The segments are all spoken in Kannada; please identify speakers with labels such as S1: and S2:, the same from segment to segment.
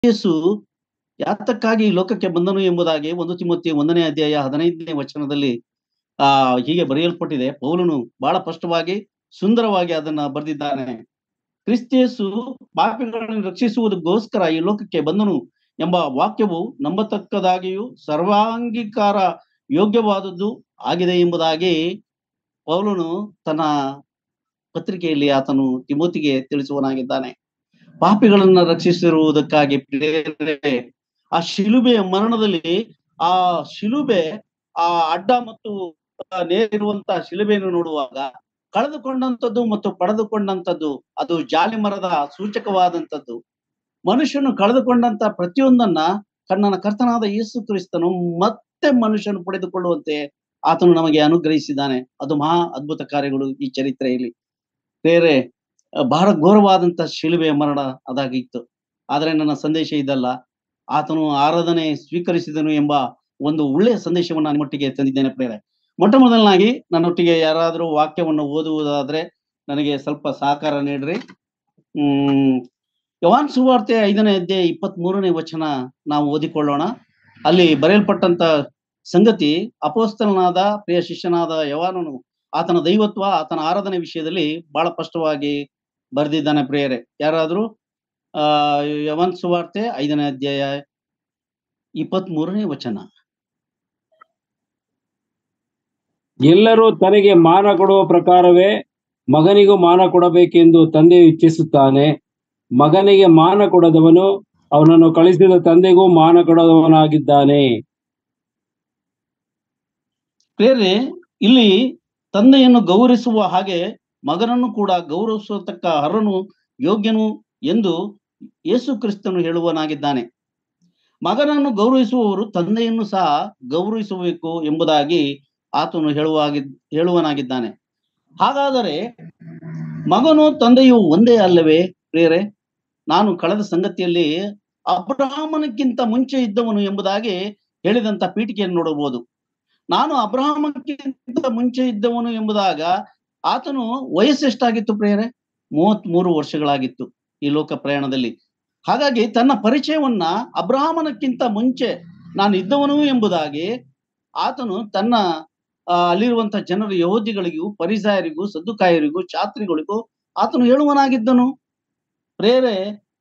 S1: ಯೇಸು ಯಾತಕ್ಕಾಗಿ ಈ ಲೋಕಕ್ಕೆ ಬಂದನು ಎಂಬುದಾಗಿ ಒಂದು ತಿಮೋತಿ ಒಂದನೇ ಅಧ್ಯಾಯ ಹದಿನೈದನೇ ವಚನದಲ್ಲಿ ಆ ಹೀಗೆ ಬರೆಯಲ್ಪಟ್ಟಿದೆ ಪೌಲನು ಬಹಳ ಸ್ಪಷ್ಟವಾಗಿ ಸುಂದರವಾಗಿ ಅದನ್ನ ಬರೆದಿದ್ದಾನೆ ಕ್ರಿಸ್ತೇಸು ಪಾಪಿಗಳನ್ನು ರಕ್ಷಿಸುವುದಕ್ಕೋಸ್ಕರ ಈ ಲೋಕಕ್ಕೆ ಬಂದನು ಎಂಬ ವಾಕ್ಯವು ನಂಬತಕ್ಕದಾಗಿಯೂ ಸರ್ವಾಂಗೀಕಾರ ಯೋಗ್ಯವಾದದ್ದು ಆಗಿದೆ ಎಂಬುದಾಗಿ ಪೌಲನು ತನ್ನ ಪತ್ರಿಕೆಯಲ್ಲಿ ಆತನು ತಿಮೋತಿಗೆ ತಿಳಿಸುವನಾಗಿದ್ದಾನೆ ಪಾಪಿಗಳನ್ನ ರಕ್ಷಿಸಿರುವುದಕ್ಕಾಗಿ ಪ್ರೇರೆ ಆ ಶಿಲುಬೆಯ ಮರಣದಲ್ಲಿ ಆ ಶಿಲುಬೆ ಆ ಅಡ್ಡ ಮತ್ತು ನೇರಿರುವಂತಹ ಶಿಲುಬೆಯನ್ನು ನೋಡುವಾಗ ಕಳೆದುಕೊಂಡಂತದ್ದು ಮತ್ತು ಪಡೆದುಕೊಂಡಂತದ್ದು ಅದು ಜಾಲಿ ಮರದ ಸೂಚಕವಾದಂತದ್ದು ಮನುಷ್ಯನು ಕಳೆದುಕೊಂಡಂತ ಪ್ರತಿಯೊಂದನ್ನ ಕಣ್ಣನ ಕರ್ತನಾದ ಯೇಸು ಕ್ರಿಸ್ತನು ಮತ್ತೆ ಮನುಷ್ಯನು ಪಡೆದುಕೊಳ್ಳುವಂತೆ ಆತನು ನಮಗೆ ಅನುಗ್ರಹಿಸಿದ್ದಾನೆ ಅದು ಮಹಾ ಅದ್ಭುತ ಕಾರ್ಯಗಳು ಈ ಚರಿತ್ರೆಯಲ್ಲಿ ಬೇರೆ ಬಹಳ ಘೋರವಾದಂತ ಶಿಲುಬೆಯ ಮರಣ ಅದಾಗಿತ್ತು ಆದ್ರೆ ನನ್ನ ಸಂದೇಶ ಇದಲ್ಲ ಆತನು ಆರಾಧನೆ ಸ್ವೀಕರಿಸಿದನು ಎಂಬ ಒಂದು ಒಳ್ಳೆಯ ಸಂದೇಶವನ್ನು ನನ್ನೊಟ್ಟಿಗೆ ತಂದಿದ್ದೇನೆ ಪ್ರೇರೆ ಮೊಟ್ಟ ಮೊದಲನಾಗಿ ನನ್ನೊಟ್ಟಿಗೆ ಯಾರಾದರೂ ವಾಕ್ಯವನ್ನು ಓದುವುದಾದ್ರೆ ನನಗೆ ಸ್ವಲ್ಪ ಸಹಕಾರ ನೀಡ್ರಿ ಹ್ಮ್ ಯವಾನ್ ಸುವಾರ್ತೆ ಐದನೇ ಅಧ್ಯಾಯ ಇಪ್ಪತ್ತ್ ಮೂರನೇ ವಚನ ನಾವು ಓದಿಕೊಳ್ಳೋಣ ಅಲ್ಲಿ ಬರೆಯಲ್ಪಟ್ಟಂತ ಸಂಗತಿ ಅಪೋಸ್ತಲನಾದ ಪ್ರಿಯ ಶಿಷ್ಯನಾದ ಯವಾನನು ಆತನ ದೈವತ್ವ ಆತನ ಆರಾಧನೆ ವಿಷಯದಲ್ಲಿ ಬಹಳ ಸ್ಪಷ್ಟವಾಗಿ ಬರೆದಿದ್ದಾನೆ ಪ್ರಿಯರೇ ಯಾರಾದ್ರೂ ಆ ಯವನ್ ಸುವಾರ್ತೆ ಐದನೇ ಅಧ್ಯಾಯ ಇಪ್ಪತ್ತ್ ಮೂರನೇ ವಚನ
S2: ಎಲ್ಲರೂ ತನಗೆ ಮಾನ ಕೊಡುವ ಪ್ರಕಾರವೇ ಮಗನಿಗೂ ಮಾನ ಕೊಡಬೇಕೆಂದು ತಂದೆಯು ಇಚ್ಛಿಸುತ್ತಾನೆ ಮಗನಿಗೆ ಮಾನ ಕೊಡದವನು ಅವನನ್ನು ಕಳಿಸಿದ ತಂದೆಗೂ ಮಾನ ಕೊಡದವನಾಗಿದ್ದಾನೆ
S1: ಪ್ರೇರೆ ಇಲ್ಲಿ ತಂದೆಯನ್ನು ಗೌರವಿಸುವ ಹಾಗೆ ಮಗನನ್ನು ಕೂಡ ಗೌರವಿಸತಕ್ಕ ಹರನು ಯೋಗ್ಯನು ಎಂದು ಯೇಸು ಕ್ರಿಸ್ತನು ಹೇಳುವನಾಗಿದ್ದಾನೆ ಮಗನನ್ನು ಗೌರವಿಸುವವರು ತಂದೆಯನ್ನು ಸಹ ಗೌರವಿಸಬೇಕು ಎಂಬುದಾಗಿ ಆತನು ಹೇಳುವಾಗಿ ಹೇಳುವನಾಗಿದ್ದಾನೆ ಹಾಗಾದರೆ ಮಗನು ತಂದೆಯು ಒಂದೇ ಅಲ್ಲವೇ ಪ್ರೇರೆ ನಾನು ಕಳೆದ ಸಂಗತಿಯಲ್ಲಿ ಅಬ್ರಹಾಮನಕ್ಕಿಂತ ಮುಂಚೆ ಇದ್ದವನು ಎಂಬುದಾಗಿ ಹೇಳಿದಂತ ಪೀಠಿಕೆಯನ್ನು ನೋಡಬಹುದು ನಾನು ಅಬ್ರಹಾಮಕ್ಕಿಂತ ಮುಂಚೆ ಇದ್ದವನು ಎಂಬುದಾಗ ಆತನು ವಯಸ್ಸು ಎಷ್ಟಾಗಿತ್ತು ಪ್ರೇಯರೆ ಮೂವತ್ತ್ ಮೂರು ವರ್ಷಗಳಾಗಿತ್ತು ಈ ಲೋಕ ಪ್ರಯಾಣದಲ್ಲಿ ಹಾಗಾಗಿ ತನ್ನ ಪರಿಚಯವನ್ನ ಅಬ್ರಹಾಮನಕ್ಕಿಂತ ಮುಂಚೆ ನಾನು ಇದ್ದವನು ಎಂಬುದಾಗಿ ಆತನು ತನ್ನ ಆ, ಅಲ್ಲಿರುವಂತ ಜನರು ಯಹೋದಿಗಳಿಗೂ ಪರಿಸಾಯರಿಗೂ ಸದ್ದುಕಾಯರಿಗೂ ಛಾತ್ರಿಗಳಿಗೂ ಆತನು ಹೇಳುವನಾಗಿದ್ದನು ಪ್ರೇರೆ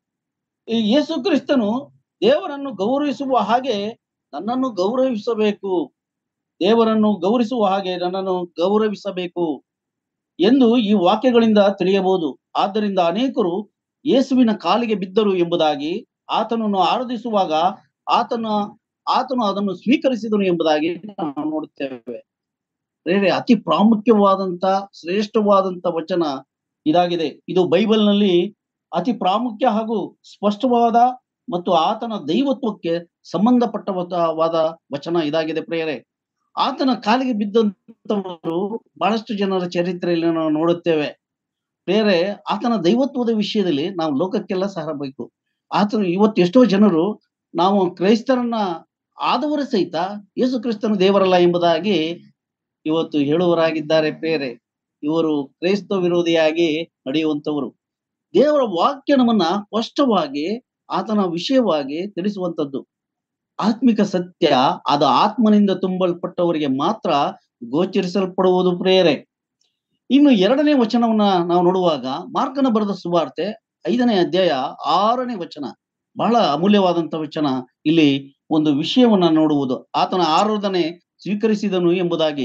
S1: ಈ ಯೇಸು ಕ್ರಿಸ್ತನು ದೇವರನ್ನು ಗೌರವಿಸುವ ಹಾಗೆ ನನ್ನನ್ನು ಗೌರವಿಸಬೇಕು ದೇವರನ್ನು ಗೌರವಿಸುವ ಹಾಗೆ ನನ್ನನ್ನು ಗೌರವಿಸಬೇಕು ಎಂದು ಈ ವಾಕ್ಯಗಳಿಂದ ತಿಳಿಯಬಹುದು ಆದ್ದರಿಂದ ಅನೇಕರು ಯೇಸುವಿನ ಕಾಲಿಗೆ ಬಿದ್ದರು ಎಂಬುದಾಗಿ ಆತನನ್ನು ಆರಾಧಿಸುವಾಗ ಆತನ ಆತನು ಅದನ್ನು ಸ್ವೀಕರಿಸಿದನು ಎಂಬುದಾಗಿ ನಾವು ನೋಡುತ್ತೇವೆ ಬೇರೆ ಅತಿ ಪ್ರಾಮುಖ್ಯವಾದಂತ ಶ್ರೇಷ್ಠವಾದಂತ ವಚನ ಇದಾಗಿದೆ ಇದು ಬೈಬಲ್ನಲ್ಲಿ ಅತಿ ಪ್ರಾಮುಖ್ಯ ಹಾಗೂ ಸ್ಪಷ್ಟವಾದ ಮತ್ತು ಆತನ ದೈವತ್ವಕ್ಕೆ ಸಂಬಂಧಪಟ್ಟವಾದ ವಚನ ಇದಾಗಿದೆ ಪ್ರಿಯರೇ ಆತನ ಕಾಲಿಗೆ ಬಿದ್ದಂತವರು ಬಹಳಷ್ಟು ಜನರ ಚರಿತ್ರೆಯಲ್ಲಿ ನಾವು ನೋಡುತ್ತೇವೆ ಬೇರೆ ಆತನ ದೈವತ್ವದ ವಿಷಯದಲ್ಲಿ ನಾವು ಲೋಕಕ್ಕೆಲ್ಲ ಸಾರಬೇಕು ಆತನು ಇವತ್ತು ಎಷ್ಟೋ ಜನರು ನಾವು ಕ್ರೈಸ್ತರನ್ನ ಆದವರು ಸಹಿತ ಯೇಸು ಕ್ರಿಸ್ತನು ದೇವರಲ್ಲ ಎಂಬುದಾಗಿ ಇವತ್ತು ಹೇಳುವರಾಗಿದ್ದಾರೆ ಪ್ರೇರೆ ಇವರು ಕ್ರೈಸ್ತ ವಿರೋಧಿಯಾಗಿ ನಡೆಯುವಂತವರು ದೇವರ ವಾಕ್ಯ ನಮ್ಮನ್ನ ಸ್ಪಷ್ಟವಾಗಿ ಆತನ ವಿಷಯವಾಗಿ ತಿಳಿಸುವಂತದ್ದು ಆತ್ಮಿಕ ಸತ್ಯ ಅದು ಆತ್ಮನಿಂದ ತುಂಬಲ್ಪಟ್ಟವರಿಗೆ ಮಾತ್ರ ಗೋಚರಿಸಲ್ಪಡುವುದು ಪ್ರೇರೆ ಇನ್ನು ಎರಡನೇ ವಚನವನ್ನ ನಾವು ನೋಡುವಾಗ ಮಾರ್ಕನ ಬರೆದ ಸುವಾರ್ತೆ ಐದನೇ ಅಧ್ಯಾಯ ಆರನೇ ವಚನ ಬಹಳ ಅಮೂಲ್ಯವಾದಂತ ವಚನ ಇಲ್ಲಿ ಒಂದು ವಿಷಯವನ್ನ ನೋಡುವುದು ಆತನ ಆರಾಧನೆ ಸ್ವೀಕರಿಸಿದನು ಎಂಬುದಾಗಿ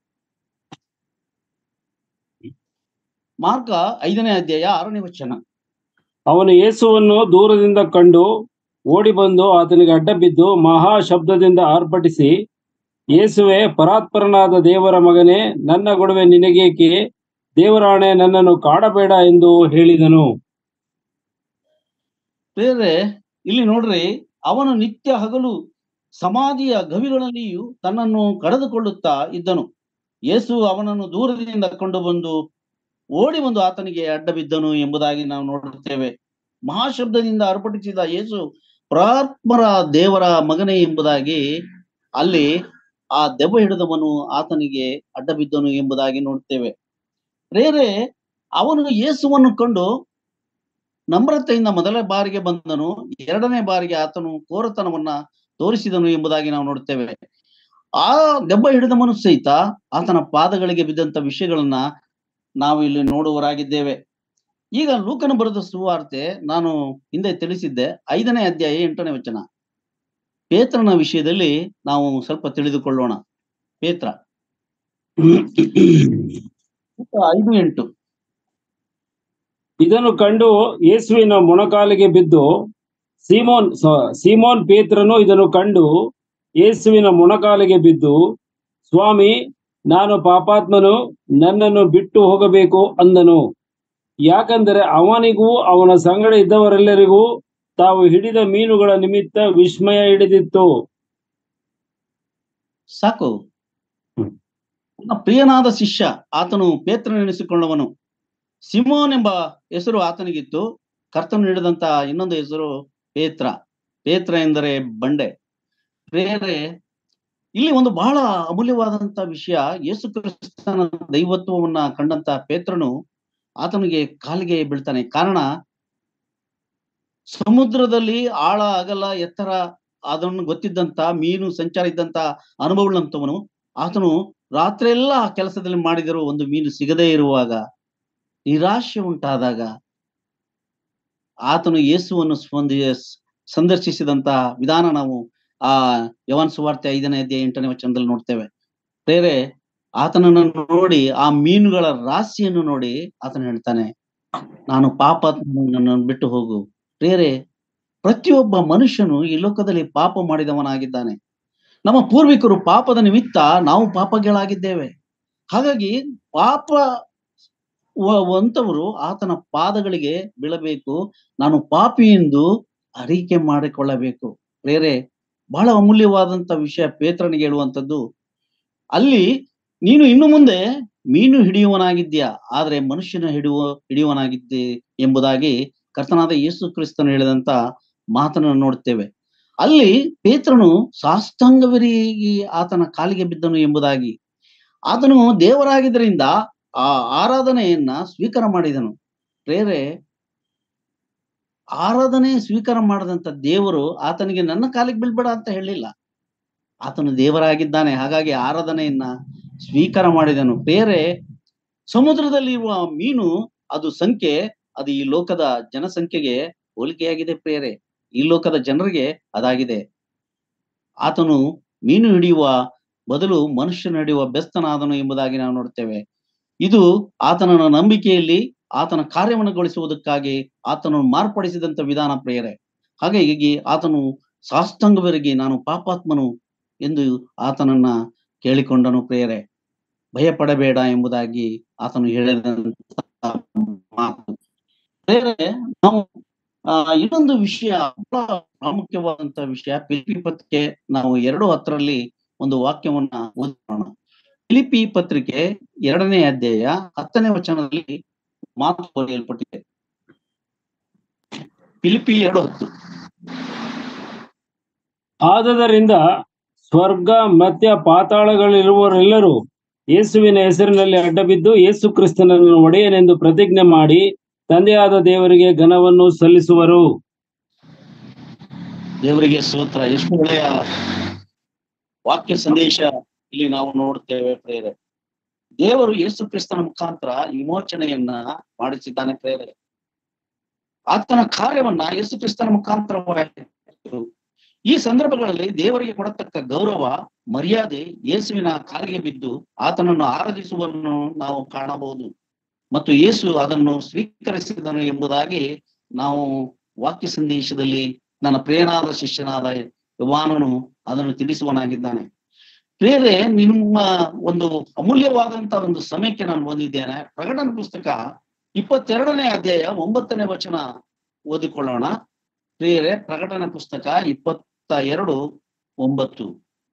S1: ಮಾರ್ಕ ಐದನೇ ಅಧ್ಯಾಯ ಆರನೇ ವಚನ
S2: ಅವನು ಯೇಸುವನ್ನು ದೂರದಿಂದ ಕಂಡು ಓಡಿ ಬಂದು ಆತನಿಗೆ ಅಡ್ಡ ಬಿದ್ದು ಮಹಾ ಶಬ್ದದಿಂದ ಆರ್ಭಟಿಸಿ ಯೇಸುವೆ ಪರಾತ್ಪರನಾದ ದೇವರ ಮಗನೇ ನನ್ನ ಗೊಡವೆ ನಿನಗೇಕೆ ದೇವರಾಣೆ ನನ್ನನ್ನು ಕಾಡಬೇಡ ಎಂದು ಹೇಳಿದನು
S1: ಬೇರೆ ಇಲ್ಲಿ ನೋಡ್ರಿ ಅವನು ನಿತ್ಯ ಹಗಲು ಸಮಾಧಿಯ ಗವಿಗಳಲ್ಲಿಯೂ ತನ್ನನ್ನು ಕಳೆದುಕೊಳ್ಳುತ್ತಾ ಇದ್ದನು ಯೇಸು ಅವನನ್ನು ದೂರದಿಂದ ಕೊಂಡು ಬಂದು ಓಡಿ ಬಂದು ಆತನಿಗೆ ಅಡ್ಡ ಬಿದ್ದನು ಎಂಬುದಾಗಿ ನಾವು ನೋಡುತ್ತೇವೆ ಮಹಾಶಬ್ದದಿಂದ ಅರ್ಪಟಿಸಿದ ಯೇಸು ಪ್ರಾತ್ಮರ ದೇವರ ಮಗನೇ ಎಂಬುದಾಗಿ ಅಲ್ಲಿ ಆ ದೆವ್ವ ಹಿಡಿದವನು ಆತನಿಗೆ ಅಡ್ಡ ಬಿದ್ದನು ಎಂಬುದಾಗಿ ನೋಡುತ್ತೇವೆ ಬೇರೆ ಅವನು ಯೇಸುವನ್ನು ಕಂಡು ನಮ್ರತೆಯಿಂದ ಮೊದಲ ಬಾರಿಗೆ ಬಂದನು ಎರಡನೇ ಬಾರಿಗೆ ಆತನು ಕೋರತನವನ್ನ ತೋರಿಸಿದನು ಎಂಬುದಾಗಿ ನಾವು ನೋಡ್ತೇವೆ ಆ ದೆಬ್ಬ ಹಿಡಿದವನು ಸಹಿತ ಆತನ ಪಾದಗಳಿಗೆ ಬಿದ್ದಂತ ವಿಷಯಗಳನ್ನ ನಾವು ಇಲ್ಲಿ ನೋಡುವರಾಗಿದ್ದೇವೆ ಈಗ ಲೂಕನ ಬರೆದ ಸುವಾರ್ತೆ ನಾನು ಹಿಂದೆ ತಿಳಿಸಿದ್ದೆ ಐದನೇ ಅಧ್ಯಾಯ ಎಂಟನೇ ವಚನ ಪೇತ್ರನ ವಿಷಯದಲ್ಲಿ ನಾವು ಸ್ವಲ್ಪ ತಿಳಿದುಕೊಳ್ಳೋಣ ಪೇತ್ರ ಐದು ಎಂಟು
S2: ಇದನ್ನು ಕಂಡು ಯೇಸುವಿನ ಮೊಣಕಾಲಿಗೆ ಬಿದ್ದು ಸೀಮೋನ್ ಸ- ಸೀಮೋನ್ ಪೇತ್ರನು ಇದನ್ನು ಕಂಡು ಯೇಸುವಿನ ಮೊಣಕಾಲಿಗೆ ಬಿದ್ದು ಸ್ವಾಮಿ ನಾನು ಪಾಪಾತ್ಮನು ನನ್ನನ್ನು ಬಿಟ್ಟು ಹೋಗಬೇಕು ಅಂದನು ಯಾಕಂದರೆ ಅವನಿಗೂ ಅವನ ಸಂಗಡ ಇದ್ದವರೆಲ್ಲರಿಗೂ ತಾವು ಹಿಡಿದ ಮೀನುಗಳ ನಿಮಿತ್ತ ವಿಸ್ಮಯ ಹಿಡಿದಿತ್ತು
S1: ಸಾಕು
S2: ಹ್ಮ್.
S1: ನನ್ನ ಪ್ರಿಯನಾದ ಶಿಷ್ಯ ಆತನು ಪೇತ್ರನೆನಿಸಿಕೊಂಡವನು ಸಿಮೋನ್ ಎಂಬ ಹೆಸರು ಆತನಿಗಿತ್ತು ಕರ್ತನು ಹಿಡಿದಂತ ಇನ್ನೊಂದು ಹೆಸರು ಪೇತ್ರ ಪೇತ್ರ ಎಂದರೆ ಬಂಡೆ ಪ್ರೇರೆ ಇಲ್ಲಿ ಒಂದು ಬಹಳ ಅಮೂಲ್ಯವಾದಂತ ವಿಷಯ ಯೇಸು ಕ್ರಿಸ್ತನ ದೈವತ್ವವನ್ನ ಕಂಡಂತ ಪೇತ್ರನು ಆತನಿಗೆ ಕಾಲಿಗೆ ಬೀಳ್ತಾನೆ ಕಾರಣ ಸಮುದ್ರದಲ್ಲಿ ಆಳ ಅಗಲ ಎತ್ತರ ಅದನ್ನು ಗೊತ್ತಿದ್ದಂತ ಮೀನು ಸಂಚಾರ ಇದ್ದಂತ ಅನುಭವಗಳಂತವನು ಆತನು ರಾತ್ರಿ ಎಲ್ಲ ಆ ಕೆಲಸದಲ್ಲಿ ಮಾಡಿದರೂ ಒಂದು ಮೀನು ಸಿಗದೇ ಇರುವಾಗ ನಿರಾಶೆ ಉಂಟಾದಾಗ ಆತನು ಯೇಸುವನ್ನು ಸ್ಪಂದಿ ಸಂದರ್ಶಿಸಿದಂತ ವಿಧಾನ ನಾವು ಆ ಯವನ್ ಸುವಾರ್ತೆ ಐದನೇ ಅಧ್ಯಾಯ ಎಂಟನೇ ವಚನದಲ್ಲಿ ನೋಡ್ತೇವೆ ಬೇರೆ ಆತನನ್ನು ನೋಡಿ ಆ ಮೀನುಗಳ ರಾಶಿಯನ್ನು ನೋಡಿ ಆತನು ಹೇಳ್ತಾನೆ ನಾನು ಪಾಪ ನನ್ನನ್ನು ಬಿಟ್ಟು ಹೋಗು ಬೇರೆ ಪ್ರತಿಯೊಬ್ಬ ಮನುಷ್ಯನು ಈ ಲೋಕದಲ್ಲಿ ಪಾಪ ಮಾಡಿದವನಾಗಿದ್ದಾನೆ ನಮ್ಮ ಪೂರ್ವಿಕರು ಪಾಪದ ನಿಮಿತ್ತ ನಾವು ಪಾಪಗಳಾಗಿದ್ದೇವೆ ಹಾಗಾಗಿ ಪಾಪ ವ- ವಂತವರು ಆತನ ಪಾದಗಳಿಗೆ ಬೀಳಬೇಕು ನಾನು ಪಾಪಿ ಎಂದು ಅರಿಕೆ ಮಾಡಿಕೊಳ್ಳಬೇಕು ಬೇರೆ ಬಹಳ ಅಮೂಲ್ಯವಾದಂತ ವಿಷಯ ಪೇತ್ರನಿಗೆ ಹೇಳುವಂಥದ್ದು ಅಲ್ಲಿ ನೀನು ಇನ್ನು ಮುಂದೆ ಮೀನು ಹಿಡಿಯುವನಾಗಿದ್ಯಾ ಆದ್ರೆ ಮನುಷ್ಯನ ಹಿಡಿಯುವ ಹಿಡಿಯುವನಾಗಿದ್ದೆ ಎಂಬುದಾಗಿ ಕರ್ತನಾದ ಯೇಸು ಕ್ರಿಸ್ತನು ಹೇಳಿದಂತ ಮಾತನ್ನು ನೋಡ್ತೇವೆ ಅಲ್ಲಿ ಪೇತ್ರನು ಸಾಷ್ಟಾಂಗವಿರಿಗಿ ಆತನ ಕಾಲಿಗೆ ಬಿದ್ದನು ಎಂಬುದಾಗಿ ಆತನು ದೇವರಾಗಿದ್ದರಿಂದ ಆ ಆರಾಧನೆಯನ್ನ ಸ್ವೀಕಾರ ಮಾಡಿದನು ಪ್ರೇರೆ ಆರಾಧನೆ ಸ್ವೀಕಾರ ಮಾಡದಂತ ದೇವರು ಆತನಿಗೆ ನನ್ನ ಕಾಲಿಗೆ ಬೀಳ್ಬೇಡ ಅಂತ ಹೇಳಿಲ್ಲ ಆತನು ದೇವರಾಗಿದ್ದಾನೆ ಹಾಗಾಗಿ ಆರಾಧನೆಯನ್ನ ಸ್ವೀಕಾರ ಮಾಡಿದನು ಬೇರೆ ಸಮುದ್ರದಲ್ಲಿರುವ ಮೀನು ಅದು ಸಂಖ್ಯೆ ಅದು ಈ ಲೋಕದ ಜನಸಂಖ್ಯೆಗೆ ಹೋಲಿಕೆಯಾಗಿದೆ ಪ್ರೇರೆ ಈ ಲೋಕದ ಜನರಿಗೆ ಅದಾಗಿದೆ ಆತನು ಮೀನು ಹಿಡಿಯುವ ಬದಲು ಮನುಷ್ಯನ ಹಿಡಿಯುವ ಬೆಸ್ತನಾದನು ಎಂಬುದಾಗಿ ನಾವು ನೋಡ್ತೇವೆ ಇದು ಆತನ ನಂಬಿಕೆಯಲ್ಲಿ ಆತನ ಕಾರ್ಯವನ್ನುಗೊಳಿಸುವುದಕ್ಕಾಗಿ ಆತನನ್ನು ಮಾರ್ಪಡಿಸಿದಂತ ವಿಧಾನ ಪ್ರೇರೆ ಹಾಗಾಗಿ ಆತನು ಸಾಷ್ಟಾಂಗವರೆಗೆ ನಾನು ಪಾಪಾತ್ಮನು ಎಂದು ಆತನನ್ನ ಕೇಳಿಕೊಂಡನು ಪ್ರೇರೆ ಭಯಪಡಬೇಡ ಎಂಬುದಾಗಿ ಆತನು ಹೇಳಿದಂತ ಮಾತು ಬೇರೆ ನಾವು ಆ ಇನ್ನೊಂದು ವಿಷಯ ಬಹಳ ಪ್ರಾಮುಖ್ಯವಾದಂತ ವಿಷಯ ಫಿಲಿಪಿ ಪತ್ರಿಕೆ ನಾವು ಎರಡು ಹತ್ತರಲ್ಲಿ ಒಂದು ವಾಕ್ಯವನ್ನ ಓದೋಣ ಫಿಲಿಪಿ ಪತ್ರಿಕೆ ಎರಡನೇ ಅಧ್ಯಾಯ ಹತ್ತನೇ ವಚನದಲ್ಲಿ ಮಾತು ಬರೆಯಲ್ಪಟ್ಟಿದೆ ಫಿಲಿಪಿ ಎರಡು ಹತ್ತು
S2: ಆದದರಿಂದ ಸ್ವರ್ಗ ಮಧ್ಯ ಪಾತಾಳಗಳಿರುವವರೆಲ್ಲರೂ ಯೇಸುವಿನ ಹೆಸರಿನಲ್ಲಿ ಅಡ್ಡಬಿದ್ದು ಯೇಸು ಕ್ರಿಸ್ತನನ್ನು ಒಡೆಯನೆಂದು ಪ್ರತಿಜ್ಞೆ ಮಾಡಿ ತಂದೆಯಾದ ದೇವರಿಗೆ ಘನವನ್ನು ಸಲ್ಲಿಸುವರು
S1: ದೇವರಿಗೆ ಸ್ತೋತ್ರ ಎಷ್ಟು ಒಳ್ಳೆಯ ವಾಕ್ಯ ಸಂದೇಶ ಇಲ್ಲಿ ನಾವು ನೋಡ್ತೇವೆ ಪ್ರೇರೆ ದೇವರು ಯೇಸು ಕ್ರಿಸ್ತನ ಮುಖಾಂತರ ವಿಮೋಚನೆಯನ್ನ ಮಾಡಿಸಿದ್ದಾನೆ ಪ್ರೇರೆ ಆತನ ಕಾರ್ಯವನ್ನ ಯೇಸು ಕ್ರಿಸ್ತನ ಮುಖಾಂತರವಾಗಿ ಈ ಸಂದರ್ಭಗಳಲ್ಲಿ ದೇವರಿಗೆ ಕೊಡತಕ್ಕ ಗೌರವ ಮರ್ಯಾದೆ ಯೇಸುವಿನ ಕಾಲಿಗೆ ಬಿದ್ದು ಆತನನ್ನು ಆರಾಧಿಸುವನ್ನು ನಾವು ಕಾಣಬಹುದು ಮತ್ತು ಯೇಸು ಅದನ್ನು ಸ್ವೀಕರಿಸಿದನು ಎಂಬುದಾಗಿ ನಾವು ವಾಕ್ಯ ಸಂದೇಶದಲ್ಲಿ ನನ್ನ ಪ್ರೇರಣಾದ ಶಿಷ್ಯನಾದ ಯುವಾನನು ಅದನ್ನು ತಿಳಿಸುವನಾಗಿದ್ದಾನೆ ಪ್ರೇರೆ ನಿಮ್ಮ ಒಂದು ಅಮೂಲ್ಯವಾದಂತ ಒಂದು ಸಮಯಕ್ಕೆ ನಾನು ಬಂದಿದ್ದೇನೆ ಪ್ರಕಟಣೆ ಪುಸ್ತಕ ಇಪ್ಪತ್ತೆರಡನೇ ಅಧ್ಯಾಯ ಒಂಬತ್ತನೇ ವಚನ ಓದಿಕೊಳ್ಳೋಣ ಪ್ರೇರೆ ಪ್ರಕಟಣೆ ಪುಸ್ತಕ ಇಪ್ಪತ್ತ ಎರಡು ಒಂಬತ್ತು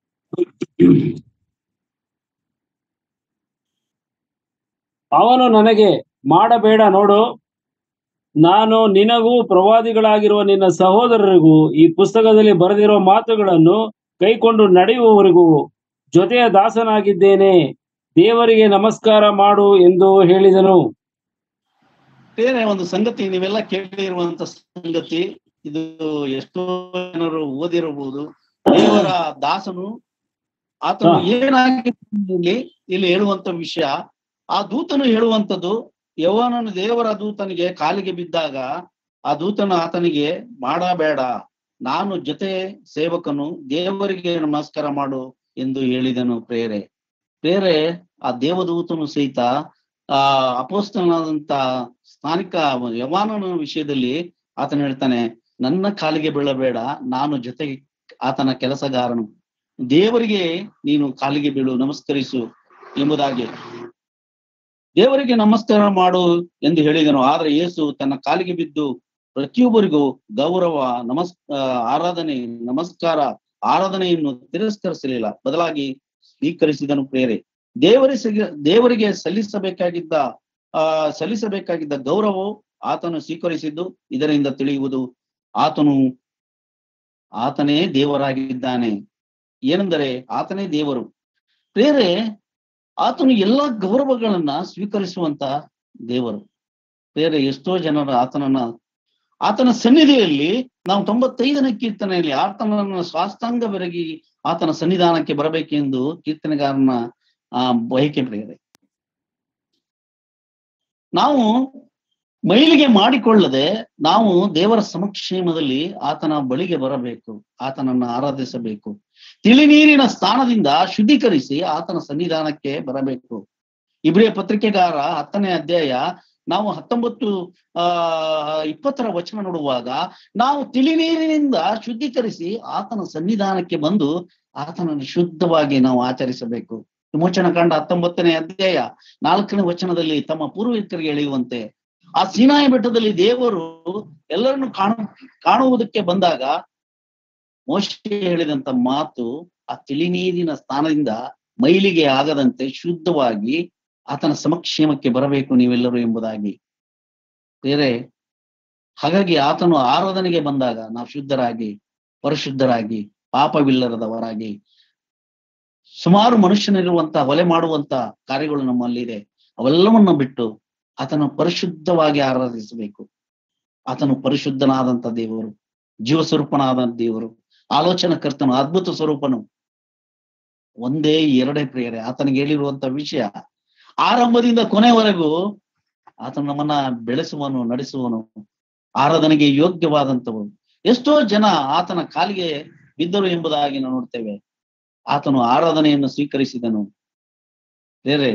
S2: ಅವನು ನನಗೆ ಮಾಡಬೇಡ ನೋಡು ನಾನು ನಿನಗೂ ಪ್ರವಾದಿಗಳಾಗಿರುವ ನಿನ್ನ ಸಹೋದರರಿಗೂ ಈ ಪುಸ್ತಕದಲ್ಲಿ ಬರೆದಿರುವ ಮಾತುಗಳನ್ನು ಕೈಕೊಂಡು ನಡೆಯುವವರಿಗೂ ಜೊತೆಯ ದಾಸನಾಗಿದ್ದೇನೆ ದೇವರಿಗೆ ನಮಸ್ಕಾರ ಮಾಡು ಎಂದು ಹೇಳಿದನು
S1: ಬೇರೆ ಒಂದು ಸಂಗತಿ ನೀವೆಲ್ಲ ಕೇಳಿರುವಂತ ಸಂಗತಿ ಇದು ಎಷ್ಟೋ ಜನರು ಓದಿರಬಹುದು ದೇವರ ದಾಸನು ಆತನು
S2: ಹಾ.
S1: ಏನಾಗಿ ಇಲ್ಲಿ ಇಲ್ಲಿ ಹೇಳುವಂತ ವಿಷಯ ಆ ದೂತನು ಹೇಳುವಂತದ್ದು ಯವನನು ದೇವರ ದೂತನಿಗೆ ಕಾಲಿಗೆ ಬಿದ್ದಾಗ ಆ ದೂತನು ಆತನಿಗೆ ಮಾಡಬೇಡ ನಾನು ಜೊತೆ ಸೇವಕನು ದೇವರಿಗೆ ನಮಸ್ಕಾರ ಮಾಡು ಎಂದು ಹೇಳಿದನು ಪ್ರೇರೆ ಪ್ರೇರೆ ಆ ದೇವದೂತನು ಸಹಿತ ಆ ಅಪೋಸ್ತನಾದಂತ ಸ್ಥಾನಿಕ ಯವಾನನ ವಿಷಯದಲ್ಲಿ ಆತನು ಹೇಳ್ತಾನೆ ನನ್ನ ಕಾಲಿಗೆ ಬೀಳಬೇಡ ನಾನು ಜೊತೆಗೆ ಆತನ ಕೆಲಸಗಾರನು ದೇವರಿಗೆ ನೀನು ಕಾಲಿಗೆ ಬೀಳು ನಮಸ್ಕರಿಸು ಎಂಬುದಾಗಿ ದೇವರಿಗೆ ನಮಸ್ಕಾರ ಮಾಡು ಎಂದು ಹೇಳಿದನು ಆದ್ರೆ ಯೇಸು ತನ್ನ ಕಾಲಿಗೆ ಬಿದ್ದು ಪ್ರತಿಯೊಬ್ಬರಿಗೂ ಗೌರವ ನಮಸ್ ಆ, ಆರಾಧನೆ ನಮಸ್ಕಾರ ಆರಾಧನೆಯನ್ನು ತಿರಸ್ಕರಿಸಲಿಲ್ಲ ಬದಲಾಗಿ ಸ್ವೀಕರಿಸಿದನು ಪ್ರೇರೆ ದೇವರಿಗೆ ದೇವರಿಗೆ ಸಲ್ಲಿಸಬೇಕಾಗಿದ್ದ ಆ ಸಲ್ಲಿಸಬೇಕಾಗಿದ್ದ ಗೌರವವು ಆತನು ಸ್ವೀಕರಿಸಿದ್ದು ಇದರಿಂದ ತಿಳಿಯುವುದು ಆತನು ಆತನೇ ದೇವರಾಗಿದ್ದಾನೆ ಏನೆಂದರೆ ಆತನೇ ದೇವರು ಬೇರೆ ಆತನು ಎಲ್ಲಾ ಗೌರವಗಳನ್ನ ಸ್ವೀಕರಿಸುವಂತ ದೇವರು ಬೇರೆ ಎಷ್ಟೋ ಜನರು ಆತನನ್ನ ಆತನ ಸನ್ನಿಧಿಯಲ್ಲಿ ನಾವು ತೊಂಬತ್ತೈದನೇ ಕೀರ್ತನೆಯಲ್ಲಿ ಆತನನ್ನ ಸ್ವಾಸ್ಥಾಂಗ ಬೆರಗಿ ಆತನ ಸನ್ನಿಧಾನಕ್ಕೆ ಬರಬೇಕೆಂದು ಕೀರ್ತನೆಗಾರನ ಆ ಬಯಕೆ ಬೇರೆ ನಾವು ಮೈಲಿಗೆ ಮಾಡಿಕೊಳ್ಳದೆ ನಾವು ದೇವರ ಸಮಕ್ಷೇಮದಲ್ಲಿ ಆತನ ಬಳಿಗೆ ಬರಬೇಕು ಆತನನ್ನ ಆರಾಧಿಸಬೇಕು ತಿಳಿನೀರಿನ ಸ್ಥಾನದಿಂದ ಶುದ್ಧೀಕರಿಸಿ ಆತನ ಸನ್ನಿಧಾನಕ್ಕೆ ಬರಬೇಕು ಇಬ್ರಿಯ ಪತ್ರಿಕೆಗಾರ ಹತ್ತನೇ ಅಧ್ಯಾಯ ನಾವು ಹತ್ತೊಂಬತ್ತು ಆ ಇಪ್ಪತ್ತರ ವಚನ ನೋಡುವಾಗ ನಾವು ತಿಳಿನೀರಿನಿಂದ ಶುದ್ಧೀಕರಿಸಿ ಆತನ ಸನ್ನಿಧಾನಕ್ಕೆ ಬಂದು ಆತನನ್ನು ಶುದ್ಧವಾಗಿ ನಾವು ಆಚರಿಸಬೇಕು ವಿಮೋಚನ ಕಾಂಡ ಹತ್ತೊಂಬತ್ತನೇ ಅಧ್ಯಾಯ ನಾಲ್ಕನೇ ವಚನದಲ್ಲಿ ತಮ್ಮ ಪೂರ್ವಿಕರಿಗೆ ಎಳೆಯುವಂತೆ ಆ ಸೀನಾಯಿ ಬೆಟ್ಟದಲ್ಲಿ ದೇವರು ಎಲ್ಲರನ್ನು ಕಾಣು ಕಾಣುವುದಕ್ಕೆ ಬಂದಾಗ ಮೋಶೆ ಹೇಳಿದಂತ ಮಾತು ಆ ತಿಳಿನೀರಿನ ಸ್ಥಾನದಿಂದ ಮೈಲಿಗೆ ಆಗದಂತೆ ಶುದ್ಧವಾಗಿ ಆತನ ಸಮಕ್ಷೇಮಕ್ಕೆ ಬರಬೇಕು ನೀವೆಲ್ಲರೂ ಎಂಬುದಾಗಿ ಬೇರೆ ಹಾಗಾಗಿ ಆತನು ಆರಾಧನೆಗೆ ಬಂದಾಗ ನಾವು ಶುದ್ಧರಾಗಿ ಪರಿಶುದ್ಧರಾಗಿ ಪಾಪವಿಲ್ಲದವರಾಗಿ ಸುಮಾರು ಮನುಷ್ಯನಿರುವಂತ ಹೊಲೆ ಮಾಡುವಂತ ಕಾರ್ಯಗಳು ನಮ್ಮಲ್ಲಿದೆ ಅವೆಲ್ಲವನ್ನ ಬಿಟ್ಟು ಆತನ ಪರಿಶುದ್ಧವಾಗಿ ಆರಾಧಿಸಬೇಕು ಆತನು ಪರಿಶುದ್ಧನಾದಂತ ದೇವರು ಜೀವ ಸ್ವರೂಪನಾದ ದೇವರು ಆಲೋಚನಾ ಕರ್ತನು ಅದ್ಭುತ ಸ್ವರೂಪನು ಒಂದೇ ಎರಡೇ ಪ್ರಿಯರೇ ಆತನಿಗೆ ಹೇಳಿರುವಂತ ವಿಷಯ ಆರಂಭದಿಂದ ಕೊನೆವರೆಗೂ ಆತನು ನಮ್ಮನ್ನ ಬೆಳೆಸುವನು ನಡೆಸುವನು ಆರಾಧನೆಗೆ ಯೋಗ್ಯವಾದಂತವು ಎಷ್ಟೋ ಜನ ಆತನ ಕಾಲಿಗೆ ಬಿದ್ದರು ಎಂಬುದಾಗಿ ನಾವು ನೋಡ್ತೇವೆ ಆತನು ಆರಾಧನೆಯನ್ನು ಸ್ವೀಕರಿಸಿದನು ಬೇರೆ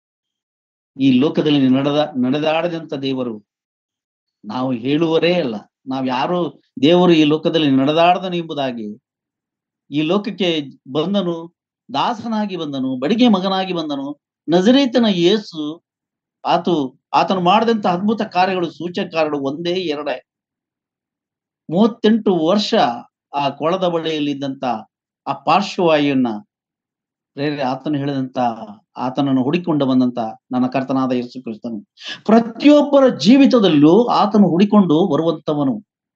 S1: ಈ ಲೋಕದಲ್ಲಿ ನಡೆದ ನಡೆದಾಡದಂತ ದೇವರು ನಾವು ಹೇಳುವರೇ ಅಲ್ಲ ನಾವ್ ಯಾರು ದೇವರು ಈ ಲೋಕದಲ್ಲಿ ನಡೆದಾಡದನು ಎಂಬುದಾಗಿ ಈ ಲೋಕಕ್ಕೆ ಬಂದನು ದಾಸನಾಗಿ ಬಂದನು ಬಡಿಗೆ ಮಗನಾಗಿ ಬಂದನು ನಜರೇತನ ಯೇಸು ಆತು ಆತನು ಮಾಡಿದಂತ ಅದ್ಭುತ ಕಾರ್ಯಗಳು ಸೂಚಕ ಕಾರ್ಯಗಳು ಒಂದೇ ಎರಡೇ ಮೂವತ್ತೆಂಟು ವರ್ಷ ಆ ಕೊಳದ ಬಳಿಯಲ್ಲಿದ್ದಂತ ಆ ಪಾರ್ಶ್ವವಾಯುವನ್ನ ಪ್ರೇರೆ ಆತನು ಹೇಳಿದಂತ ಆತನನ್ನು ಹುಡಿಕೊಂಡು ಬಂದಂತ ನನ್ನ ಕರ್ತನಾದ ಯೇಸು ಕ್ರಿಸ್ತನು ಪ್ರತಿಯೊಬ್ಬರ ಜೀವಿತದಲ್ಲೂ ಆತನು ಹುಡಿಕೊಂಡು ಬರುವಂತವನು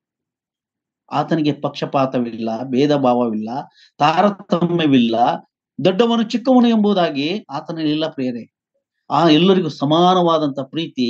S1: ಆತನಿಗೆ ಪಕ್ಷಪಾತವಿಲ್ಲ ಭೇದ ಭಾವವಿಲ್ಲ ತಾರತಮ್ಯವಿಲ್ಲ ದೊಡ್ಡವನು ಚಿಕ್ಕವನು ಎಂಬುದಾಗಿ ಆತನಲ್ಲಿಲ್ಲ ಪ್ರೇರೆ ಆ ಎಲ್ಲರಿಗೂ ಸಮಾನವಾದಂತ ಪ್ರೀತಿ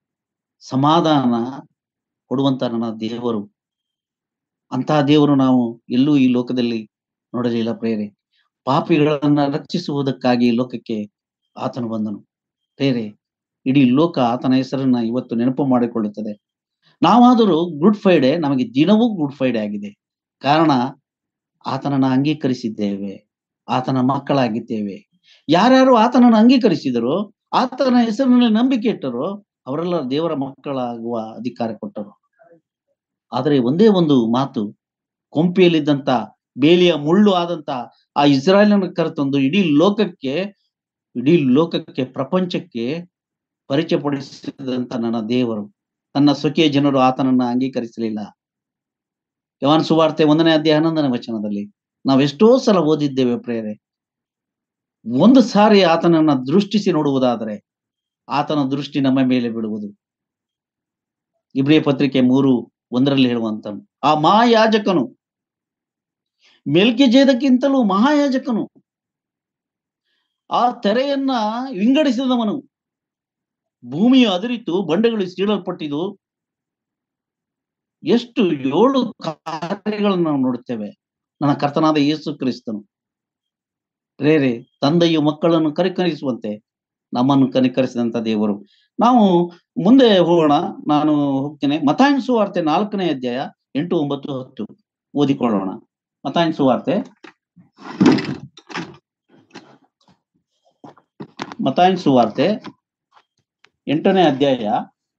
S1: ಸಮಾಧಾನ ಕೊಡುವಂತ ನನ್ನ ದೇವರು ಅಂತಹ ದೇವರು ನಾವು ಎಲ್ಲೂ ಈ ಲೋಕದಲ್ಲಿ ನೋಡಲಿಲ್ಲ ಪ್ರೇರೆ ಪಾಪಿಗಳನ್ನ ರಕ್ಷಿಸುವುದಕ್ಕಾಗಿ ಈ ಲೋಕಕ್ಕೆ ಆತನು ಬಂದನು ಪ್ರೇರೆ ಇಡೀ ಲೋಕ ಆತನ ಹೆಸರನ್ನ ಇವತ್ತು ನೆನಪು ಮಾಡಿಕೊಳ್ಳುತ್ತದೆ ನಾವಾದರೂ ಗುಡ್ ಫ್ರೈಡೆ ನಮಗೆ ದಿನವೂ ಗುಡ್ ಫ್ರೈಡೆ ಆಗಿದೆ ಕಾರಣ ಆತನನ್ನ ಅಂಗೀಕರಿಸಿದ್ದೇವೆ ಆತನ ಮಕ್ಕಳಾಗಿದ್ದೇವೆ ಯಾರ್ಯಾರು ಆತನನ್ನು ಅಂಗೀಕರಿಸಿದರೋ ಆತನ ಹೆಸರಿನಲ್ಲಿ ನಂಬಿಕೆ ಇಟ್ಟರೋ ಅವರೆಲ್ಲ ದೇವರ ಮಕ್ಕಳಾಗುವ ಅಧಿಕಾರ ಕೊಟ್ಟರು ಆದರೆ ಒಂದೇ ಒಂದು ಮಾತು ಕೊಂಪಿಯಲ್ಲಿದ್ದಂತ ಬೇಲಿಯ ಮುಳ್ಳು ಆದಂತ ಆ ಇಸ್ರಾಯೇಲನ ಕರೆತಂದು ಇಡೀ ಲೋಕಕ್ಕೆ ಇಡೀ ಲೋಕಕ್ಕೆ ಪ್ರಪಂಚಕ್ಕೆ ಪರಿಚಯಪಡಿಸಿದಂತ ನನ್ನ ದೇವರು ನನ್ನ ಸ್ವಕೀಯ ಜನರು ಆತನನ್ನ ಅಂಗೀಕರಿಸಲಿಲ್ಲ ಯವನ್ ಸುವಾರ್ತೆ ಒಂದನೇ ಅಧ್ಯಾಯ ಹನ್ನೊಂದನೇ ವಚನದಲ್ಲಿ ನಾವೆಷ್ಟೋ ಸಲ ಓದಿದ್ದೇವೆ ಪ್ರೇರೆ ಒಂದು ಸಾರಿ ಆತನನ್ನ ದೃಷ್ಟಿಸಿ ನೋಡುವುದಾದರೆ ಆತನ ದೃಷ್ಟಿ ನಮ್ಮ ಮೇಲೆ ಬಿಡುವುದು ಇಬ್ರಿಯ ಪತ್ರಿಕೆ ಮೂರು ಒಂದರಲ್ಲಿ ಹೇಳುವಂತ ಆ ಮಹಾಯಾಜಕನು ಮೆಲ್ಕಿಜೇದಕ್ಕಿಂತಲೂ ಮಹಾಯಾಜಕನು ಆ ತೆರೆಯನ್ನ ವಿಂಗಡಿಸಿದವನು ಭೂಮಿಯು ಅದರಿತು ಬಂಡೆಗಳು ಸೀಳಲ್ಪಟ್ಟಿದ್ದು ಎಷ್ಟು ಏಳು ಕಾರ್ಯಗಳನ್ನು ನಾವು ನೋಡುತ್ತೇವೆ ನನ್ನ ಕರ್ತನಾದ ಯೇಸು ಕ್ರಿಸ್ತನು ರೇರೆ ತಂದೆಯು ಮಕ್ಕಳನ್ನು ಕನಿಕರಿಸುವಂತೆ ನಮ್ಮನ್ನು ಕನಿಕರಿಸಿದಂತ ದೇವರು ನಾವು ಮುಂದೆ ಹೋಗೋಣ ನಾನು ಹೋಗ್ತೇನೆ ಮತಾಯನ್ ಸುವಾರ್ತೆ ನಾಲ್ಕನೇ ಅಧ್ಯಾಯ ಎಂಟು ಒಂಬತ್ತು ಹತ್ತು ಓದಿಕೊಳ್ಳೋಣ ಮತಾಯನ್ ಸುವಾರ್ತೆ ಮತಾಯನ್ ಸುವಾರ್ತೆ ಎಂಟನೇ ಅಧ್ಯಾಯ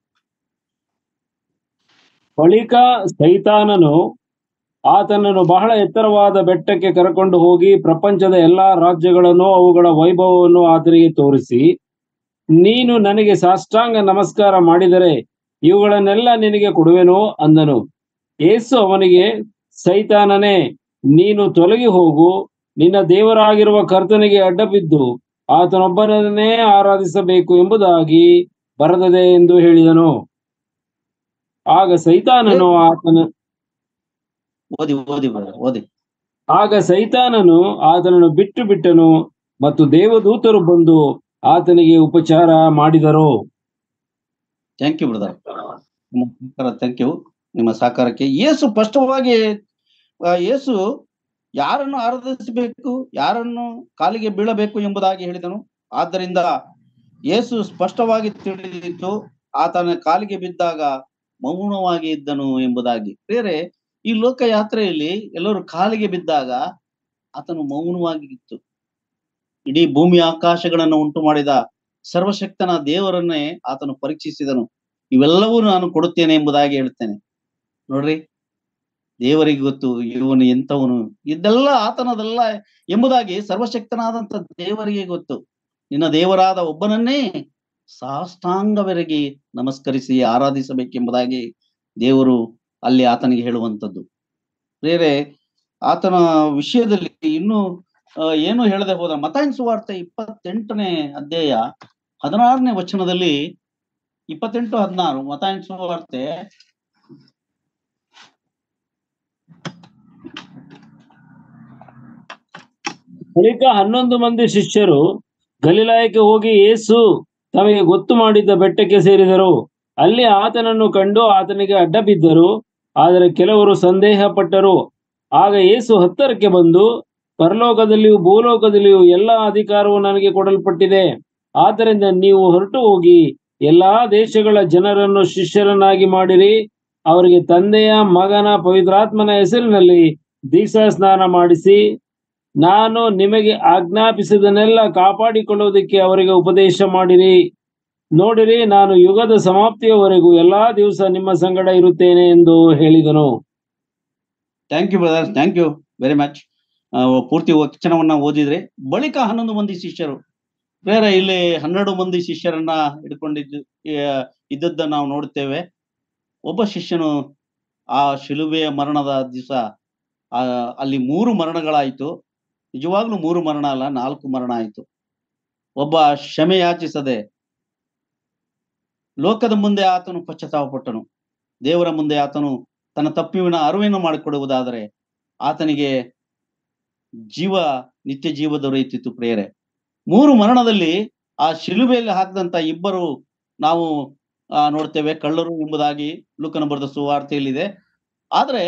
S2: ಬಳಿಕ ಸೈತಾನನು ಆತನನ್ನು ಬಹಳ ಎತ್ತರವಾದ ಬೆಟ್ಟಕ್ಕೆ ಕರಕೊಂಡು ಹೋಗಿ ಪ್ರಪಂಚದ ಎಲ್ಲಾ ರಾಜ್ಯಗಳನ್ನು ಅವುಗಳ ವೈಭವವನ್ನು ಆತನಿಗೆ ತೋರಿಸಿ ನೀನು ನನಗೆ ಸಾಷ್ಟಾಂಗ ನಮಸ್ಕಾರ ಮಾಡಿದರೆ ಇವುಗಳನ್ನೆಲ್ಲ ನಿನಗೆ ಕೊಡುವೆನು ಅಂದನು ಏಸು ಅವನಿಗೆ ಸೈತಾನನೇ ನೀನು ತೊಲಗಿ ಹೋಗು ನಿನ್ನ ದೇವರಾಗಿರುವ ಕರ್ತನಿಗೆ ಅಡ್ಡಬಿದ್ದು ಆತನೊಬ್ಬನನ್ನೇ ಆರಾಧಿಸಬೇಕು ಎಂಬುದಾಗಿ ಬರದದೆ ಎಂದು ಹೇಳಿದನು ಆಗ ಸೈತಾನನು ಆತನ
S1: ಓದಿ ಓದಿ brother, ಓದಿ
S2: ಆಗ ಸೈತಾನನು ಆತನನ್ನು ಬಿಟ್ಟು ಬಿಟ್ಟನು ಮತ್ತು ದೇವದೂತರು ಬಂದು ಆತನಿಗೆ ಉಪಚಾರ ಮಾಡಿದರು
S1: ಥ್ಯಾಂಕ್ ಯು ಬ್ರದರ್ ನಿಮ್ಮ ಸಹಕಾರ ಥ್ಯಾಂಕ್ ಯು ನಿಮ್ಮ ಸಹಕಾರಕ್ಕೆ ಯೇಸು ಸ್ಪಷ್ಟವಾಗಿ ಆ, ಯೇಸು ಯಾರನ್ನು ಆರಾಧಿಸಬೇಕು ಯಾರನ್ನು ಕಾಲಿಗೆ ಬೀಳಬೇಕು ಎಂಬುದಾಗಿ ಹೇಳಿದನು ಆದ್ದರಿಂದ ಯೇಸು ಸ್ಪಷ್ಟವಾಗಿ ತಿಳಿದಿತ್ತು ಆತನ ಕಾಲಿಗೆ ಬಿದ್ದಾಗ ಮೌನವಾಗಿ ಇದ್ದನು ಎಂಬುದಾಗಿ ಬೇರೆ ಈ ಲೋಕಯಾತ್ರೆಯಲ್ಲಿ ಎಲ್ಲರೂ ಕಾಲಿಗೆ ಬಿದ್ದಾಗ ಆತನು ಮೌನವಾಗಿ ಇತ್ತು ಇಡೀ ಭೂಮಿ ಆಕಾಶಗಳನ್ನು ಉಂಟು ಮಾಡಿದ ಸರ್ವಶಕ್ತನ ದೇವರನ್ನೇ ಆತನು ಪರೀಕ್ಷಿಸಿದನು ಇವೆಲ್ಲವೂ ನಾನು ಕೊಡುತ್ತೇನೆ ಎಂಬುದಾಗಿ ಹೇಳ್ತೇನೆ ನೋಡ್ರಿ ದೇವರಿಗೆ ಗೊತ್ತು ಇವನು ಎಂಥವನು ಇದೆಲ್ಲ ಆತನದಲ್ಲ ಎಂಬುದಾಗಿ ಸರ್ವಶಕ್ತನಾದಂತ ದೇವರಿಗೆ ಗೊತ್ತು ನಿನ್ನ ದೇವರಾದ ಒಬ್ಬನನ್ನೇ ಸಾಷ್ಟಾಂಗವೆರಗಿ ನಮಸ್ಕರಿಸಿ ಆರಾಧಿಸಬೇಕೆಂಬುದಾಗಿ ದೇವರು ಅಲ್ಲಿ ಆತನಿಗೆ ಹೇಳುವಂಥದ್ದು ಬೇರೆ ಆತನ ವಿಷಯದಲ್ಲಿ ಇನ್ನು ಆ, ಏನು ಹೇಳದೆ ಹೋದ ಮತಾಯನ್ ಸುವಾರ್ತೆ ಇಪ್ಪತ್ತೆಂಟನೇ ಅಧ್ಯಾಯ ಹದಿನಾರನೇ ವಚನದಲ್ಲಿ ಇಪ್ಪತ್ತೆಂಟು ಹದಿನಾರು ಮತಾಯನ್ ಸುವಾರ್ತೆ
S2: ಬಳಿಕ ಹನ್ನೊಂದು ಮಂದಿ ಶಿಷ್ಯರು ಗಲಿಲಾಯಕ್ಕೆ ಹೋಗಿ ಯೇಸು ತಮಗೆ ಗೊತ್ತು ಮಾಡಿದ್ದ ಬೆಟ್ಟಕ್ಕೆ ಸೇರಿದರು ಅಲ್ಲಿ ಆತನನ್ನು ಕಂಡು ಆತನಿಗೆ ಅಡ್ಡ ಬಿದ್ದರು ಆದರೆ ಕೆಲವರು ಸಂದೇಹ ಪಟ್ಟರು ಆಗ ಯೇಸು ಹತ್ತರಕ್ಕೆ ಬಂದು ಪರಲೋಕದಲ್ಲಿಯೂ ಭೂಲೋಕದಲ್ಲಿಯೂ ಎಲ್ಲಾ ಅಧಿಕಾರವು ನನಗೆ ಕೊಡಲ್ಪಟ್ಟಿದೆ ಆದ್ದರಿಂದ ನೀವು ಹೊರಟು ಹೋಗಿ ಎಲ್ಲಾ ದೇಶಗಳ ಜನರನ್ನು ಶಿಷ್ಯರನ್ನಾಗಿ ಮಾಡಿರಿ ಅವರಿಗೆ ತಂದೆಯ ಮಗನ ಪವಿತ್ರಾತ್ಮನ ಹೆಸರಿನಲ್ಲಿ ದೀಕ್ಷಾ ಸ್ನಾನ ಮಾಡಿಸಿ ನಾನು ನಿಮಗೆ ಆಜ್ಞಾಪಿಸಿದನ್ನೆಲ್ಲ ಕಾಪಾಡಿಕೊಳ್ಳುವುದಕ್ಕೆ ಅವರಿಗೆ ಉಪದೇಶ ಮಾಡಿರಿ ನೋಡಿರಿ ನಾನು ಯುಗದ ಸಮಾಪ್ತಿಯವರೆಗೂ ಎಲ್ಲಾ ದಿವಸ ನಿಮ್ಮ ಸಂಗಡ ಇರುತ್ತೇನೆ ಎಂದು ಹೇಳಿದನು
S1: thank you brother thank you very much ಪೂರ್ತಿ ವಚನವನ್ನ ಓದಿದ್ರೆ ಬಳಿಕ ಹನ್ನೊಂದು ಮಂದಿ ಶಿಷ್ಯರು ಬೇರೆ ಇಲ್ಲಿ ಹನ್ನೆರಡು ಮಂದಿ ಶಿಷ್ಯರನ್ನ ಹಿಡ್ಕೊಂಡಿದ್ದು ಆ, ಇದ್ದದ್ದ ನಾವು ನೋಡುತ್ತೇವೆ ಒಬ್ಬ ಶಿಷ್ಯನು ಆ ಶಿಲುಬೆಯ ಮರಣದ ದಿವಸ ಆ ಅಲ್ಲಿ ಮೂರು ಮರಣಗಳಾಯಿತು ನಿಜವಾಗ್ಲೂ ಮೂರು ಮರಣ ಅಲ್ಲ ನಾಲ್ಕು ಮರಣ ಆಯಿತು ಒಬ್ಬ ಕ್ಷಮೆ ಯಾಚಿಸದೆ ಲೋಕದ ಮುಂದೆ ಆತನು ಪಶ್ಚಾತ್ತಾಪಪಟ್ಟನು ದೇವರ ಮುಂದೆ ಆತನು ತನ್ನ ತಪ್ಪಿನ ಅರಿವನ್ನು ಮಾಡಿಕೊಡುವುದಾದರೆ ಆತನಿಗೆ ಜೀವ ನಿತ್ಯ ಜೀವ ದೊರೆಯುತ್ತಿತ್ತು ಪ್ರೇರೆ ಮೂರು ಮರಣದಲ್ಲಿ ಆ ಶಿಲುಬೆಯಲ್ಲಿ ಹಾಕಿದಂತ ಇಬ್ಬರು ನಾವು ಆ, ನೋಡ್ತೇವೆ ಕಳ್ಳರು ಎಂಬುದಾಗಿ ಲುಕನ ಬರೆದ ಸುವಾರ್ತೆಯಲ್ಲಿದೆ ಆದ್ರೆ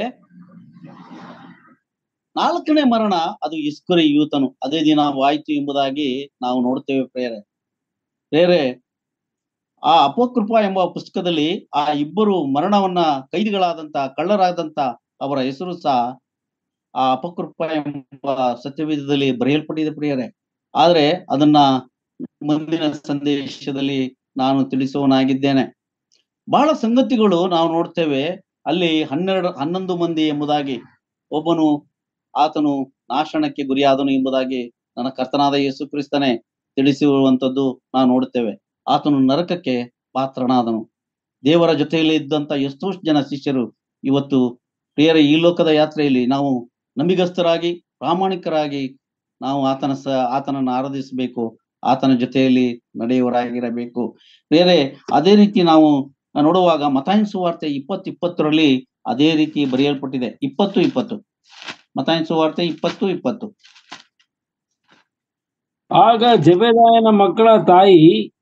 S1: ನಾಲ್ಕನೇ ಮರಣ ಅದು ಇಸ್ಕರಿ ಯೂತನು ಅದೇ ದಿನ ವಾಯಿತು ಎಂಬುದಾಗಿ ನಾವು ನೋಡ್ತೇವೆ ಪ್ರೇರೆ ಪ್ರೇರೆ ಆ ಅಪಕೃಪ ಎಂಬ ಪುಸ್ತಕದಲ್ಲಿ ಆ ಇಬ್ಬರು ಮರಣವನ್ನ ಕೈದಿಗಳಾದಂತ ಕಳ್ಳರಾದಂತ ಅವರ ಹೆಸರು ಸಹ ಆ ಅಪಕೃಪ ಎಂಬ ಸತ್ಯವೇದದಲ್ಲಿ ಬರೆಯಲ್ಪಟ್ಟಿದೆ ಪ್ರಿಯರೇ ಆದ್ರೆ ಅದನ್ನ ಮುಂದಿನ ಸಂದೇಶದಲ್ಲಿ ನಾನು ತಿಳಿಸುವನಾಗಿದ್ದೇನೆ ಬಹಳ ಸಂಗತಿಗಳು ನಾವು ನೋಡ್ತೇವೆ ಅಲ್ಲಿ ಹನ್ನೆರಡು ಹನ್ನೊಂದು ಮಂದಿ ಎಂಬುದಾಗಿ ಒಬ್ಬನು ಆತನು ನಾಶನಕ್ಕೆ ಗುರಿಯಾದನು ಎಂಬುದಾಗಿ ನನ್ನ ಕರ್ತನಾದ ಯೇಸು ಕ್ರಿಸ್ತನೇ ತಿಳಿಸಿರುವಂತದ್ದು ನಾವು ನೋಡುತ್ತೇವೆ ಆತನು ನರಕಕ್ಕೆ ಪಾತ್ರನಾದನು ದೇವರ ಜೊತೆಯಲ್ಲಿ ಇದ್ದಂತ ಎಷ್ಟೋ ಜನ ಶಿಷ್ಯರು ಇವತ್ತು ಪ್ರಿಯರ ಈ ಲೋಕದ ಯಾತ್ರೆಯಲ್ಲಿ ನಾವು ನಂಬಿಗಸ್ತರಾಗಿ ಪ್ರಾಮಾಣಿಕರಾಗಿ ನಾವು ಆತನ ಸ ಆತನನ್ನು ಆರಾಧಿಸಬೇಕು ಆತನ ಜೊತೆಯಲ್ಲಿ ನಡೆಯುವರಾಗಿರಬೇಕು ಬೇರೆ ಅದೇ ರೀತಿ ನಾವು ನೋಡುವಾಗ ಮತಾಯನ್ ಸುವಾರ್ತೆ ಇಪ್ಪತ್ತು ಇಪ್ಪತ್ತರಲ್ಲಿ ಅದೇ ರೀತಿ ಬರೆಯಲ್ಪಟ್ಟಿದೆ ಇಪ್ಪತ್ತು ಇಪ್ಪತ್ತು ಮತಾಯನ್ ಸುವಾರ್ತೆ ಇಪ್ಪತ್ತು ಇಪ್ಪತ್ತು
S2: ಆಗ ಜಬೆದಾಯನ ಮಕ್ಕಳ ತಾಯಿ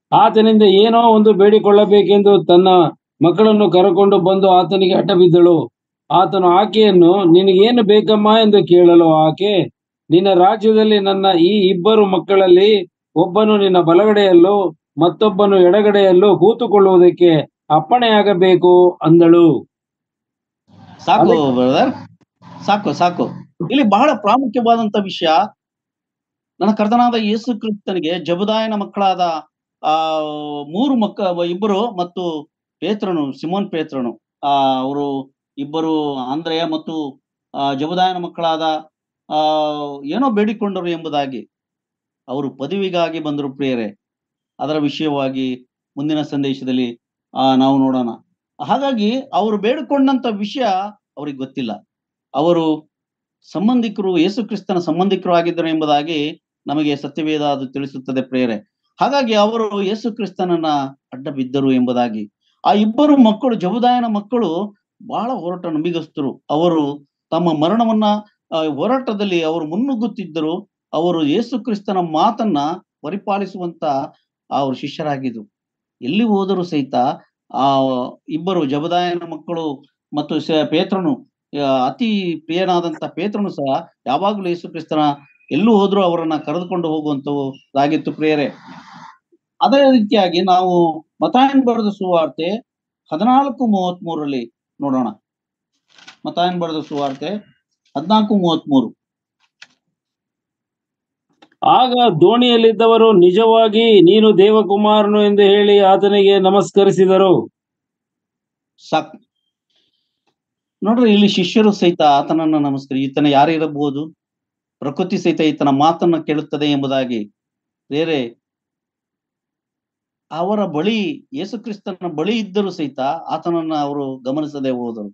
S2: ಆತನಿಂದ ಏನೋ ಒಂದು ಬೇಡಿಕೊಳ್ಳಬೇಕೆಂದು ತನ್ನ ಮಕ್ಕಳನ್ನು ಕರೆಕೊಂಡು ಬಂದು ಆತನಿಗೆ ಅಡ್ಡ ಬಿದ್ದಳು ಆತನು ಆಕೆಯನ್ನು ನಿನಗೇನು ಬೇಕಮ್ಮ ಎಂದು ಕೇಳಲು ಆಕೆ ನಿನ್ನ ರಾಜ್ಯದಲ್ಲಿ ನನ್ನ ಈ ಇಬ್ಬರು ಮಕ್ಕಳಲ್ಲಿ ಒಬ್ಬನು ನಿನ್ನ ಬಲಗಡೆಯಲ್ಲೂ ಮತ್ತೊಬ್ಬನು ಎಡಗಡೆಯಲ್ಲೂ ಕೂತುಕೊಳ್ಳುವುದಕ್ಕೆ ಅಪ್ಪಣೆಯಾಗಬೇಕು ಅಂದಳು
S1: ಸಾಕು ಬ್ರದರ್ ಸಾಕು ಸಾಕು ಇಲ್ಲಿ ಬಹಳ ಪ್ರಾಮುಖ್ಯವಾದಂತ ವಿಷಯ ನನ್ನ ಕರ್ತನಾದ ಯೇಸು ಕ್ರಿಸ್ತನಿಗೆ ಜಬದಾಯನ ಮಕ್ಕಳಾದ ಆ ಮೂರು ಮಕ್ಕ ಇಬ್ಬರು ಮತ್ತು ಪೇತ್ರನು ಸಿಮೋನ್ ಪೇತ್ರನು ಆ ಅವರು ಇಬ್ಬರು ಆಂದ್ರೆಯ ಮತ್ತು ಆ ಜಬದಾಯನ ಮಕ್ಕಳಾದ ಆ ಏನೋ ಬೇಡಿಕೊಂಡರು ಎಂಬುದಾಗಿ ಅವರು ಪದವಿಗಾಗಿ ಬಂದರು ಪ್ರಿಯರೇ ಅದರ ವಿಷಯವಾಗಿ ಮುಂದಿನ ಸಂದೇಶದಲ್ಲಿ ಆ ನಾವು ನೋಡೋಣ ಹಾಗಾಗಿ ಅವರು ಬೇಡಿಕೊಂಡಂತ ವಿಷಯ ಅವ್ರಿಗೆ ಗೊತ್ತಿಲ್ಲ ಅವರು ಸಂಬಂಧಿಕರು ಯೇಸು ಕ್ರಿಸ್ತನ ಸಂಬಂಧಿಕರು ಆಗಿದ್ದರು ಎಂಬುದಾಗಿ ನಮಗೆ ಸತ್ಯವೇದ ಅದು ತಿಳಿಸುತ್ತದೆ ಪ್ರೇರೆ ಹಾಗಾಗಿ ಅವರು ಯೇಸು ಕ್ರಿಸ್ತನನ್ನ ಅಡ್ಡ ಬಿದ್ದರು ಎಂಬುದಾಗಿ ಆ ಇಬ್ಬರು ಮಕ್ಕಳು ಜಬುದಾಯನ ಮಕ್ಕಳು ಬಹಳ ಹೋರಾಟ ನಂಬಿಗಸ್ತರು ಅವರು ತಮ್ಮ ಮರಣವನ್ನ ಆ, ಹೋರಾಟದಲ್ಲಿ ಅವರು ಮುನ್ನುಗ್ಗುತ್ತಿದ್ದರು ಅವರು ಯೇಸು ಕ್ರಿಸ್ತನ ಮಾತನ್ನ ಪರಿಪಾಲಿಸುವಂತ ಅವ್ರ ಶಿಷ್ಯರಾಗಿದ್ರು ಎಲ್ಲಿ ಹೋದರೂ ಸಹಿತ ಆ ಇಬ್ಬರು ಜಬದಾಯನ ಮಕ್ಕಳು ಮತ್ತು ಸ- ಪೇತ್ರನು ಆ, ಅತಿ ಪ್ರಿಯನಾದಂತ ಪೇತ್ರನು ಸಹ ಯಾವಾಗಲೂ ಯೇಸು ಕ್ರಿಸ್ತನ ಎಲ್ಲೂ ಹೋದ್ರೂ ಅವರನ್ನ ಕರೆದುಕೊಂಡು ಹೋಗುವಂತದ್ದಾಗಿತ್ತು ಪ್ರಿಯರೇ ಅದೇ ರೀತಿಯಾಗಿ ನಾವು ಮತಾಯನ್ ಬರೆದ ಸುವಾರ್ತೆ ಹದಿನಾಲ್ಕು ಮೂವತ್ತ್ ಮೂರರಲ್ಲಿ ನೋಡೋಣ ಮತಾಯನ್ ಬರೆದ ಸುವಾರ್ತೆ ಹದಿನಾಲ್ಕು ಮೂವತ್ತ್ ಮೂರು
S2: ಆಗ ದೋಣಿಯಲ್ಲಿದ್ದವರು ನಿಜವಾಗಿ ನೀನು ದೇವಕುಮಾರನು ಎಂದು ಹೇಳಿ ಆತನಿಗೆ ನಮಸ್ಕರಿಸಿದರು
S1: ಸಾಕ್ ನೋಡ್ರಿ ಇಲ್ಲಿ ಶಿಷ್ಯರು ಸಹಿತ ಆತನನ್ನ ನಮಸ್ಕಾರ ಈತನ ಯಾರಿರಬಹುದು ಪ್ರಕೃತಿ ಸಹಿತ ಈತನ ಮಾತನ್ನ ಕೇಳುತ್ತದೆ ಎಂಬುದಾಗಿ ಬೇರೆ ಅವರ ಬಳಿ ಯೇಸು ಕ್ರಿಸ್ತನ ಬಳಿ ಇದ್ದರೂ ಸಹಿತ ಆತನನ್ನ ಅವರು ಗಮನಿಸದೆ ಹೋದರು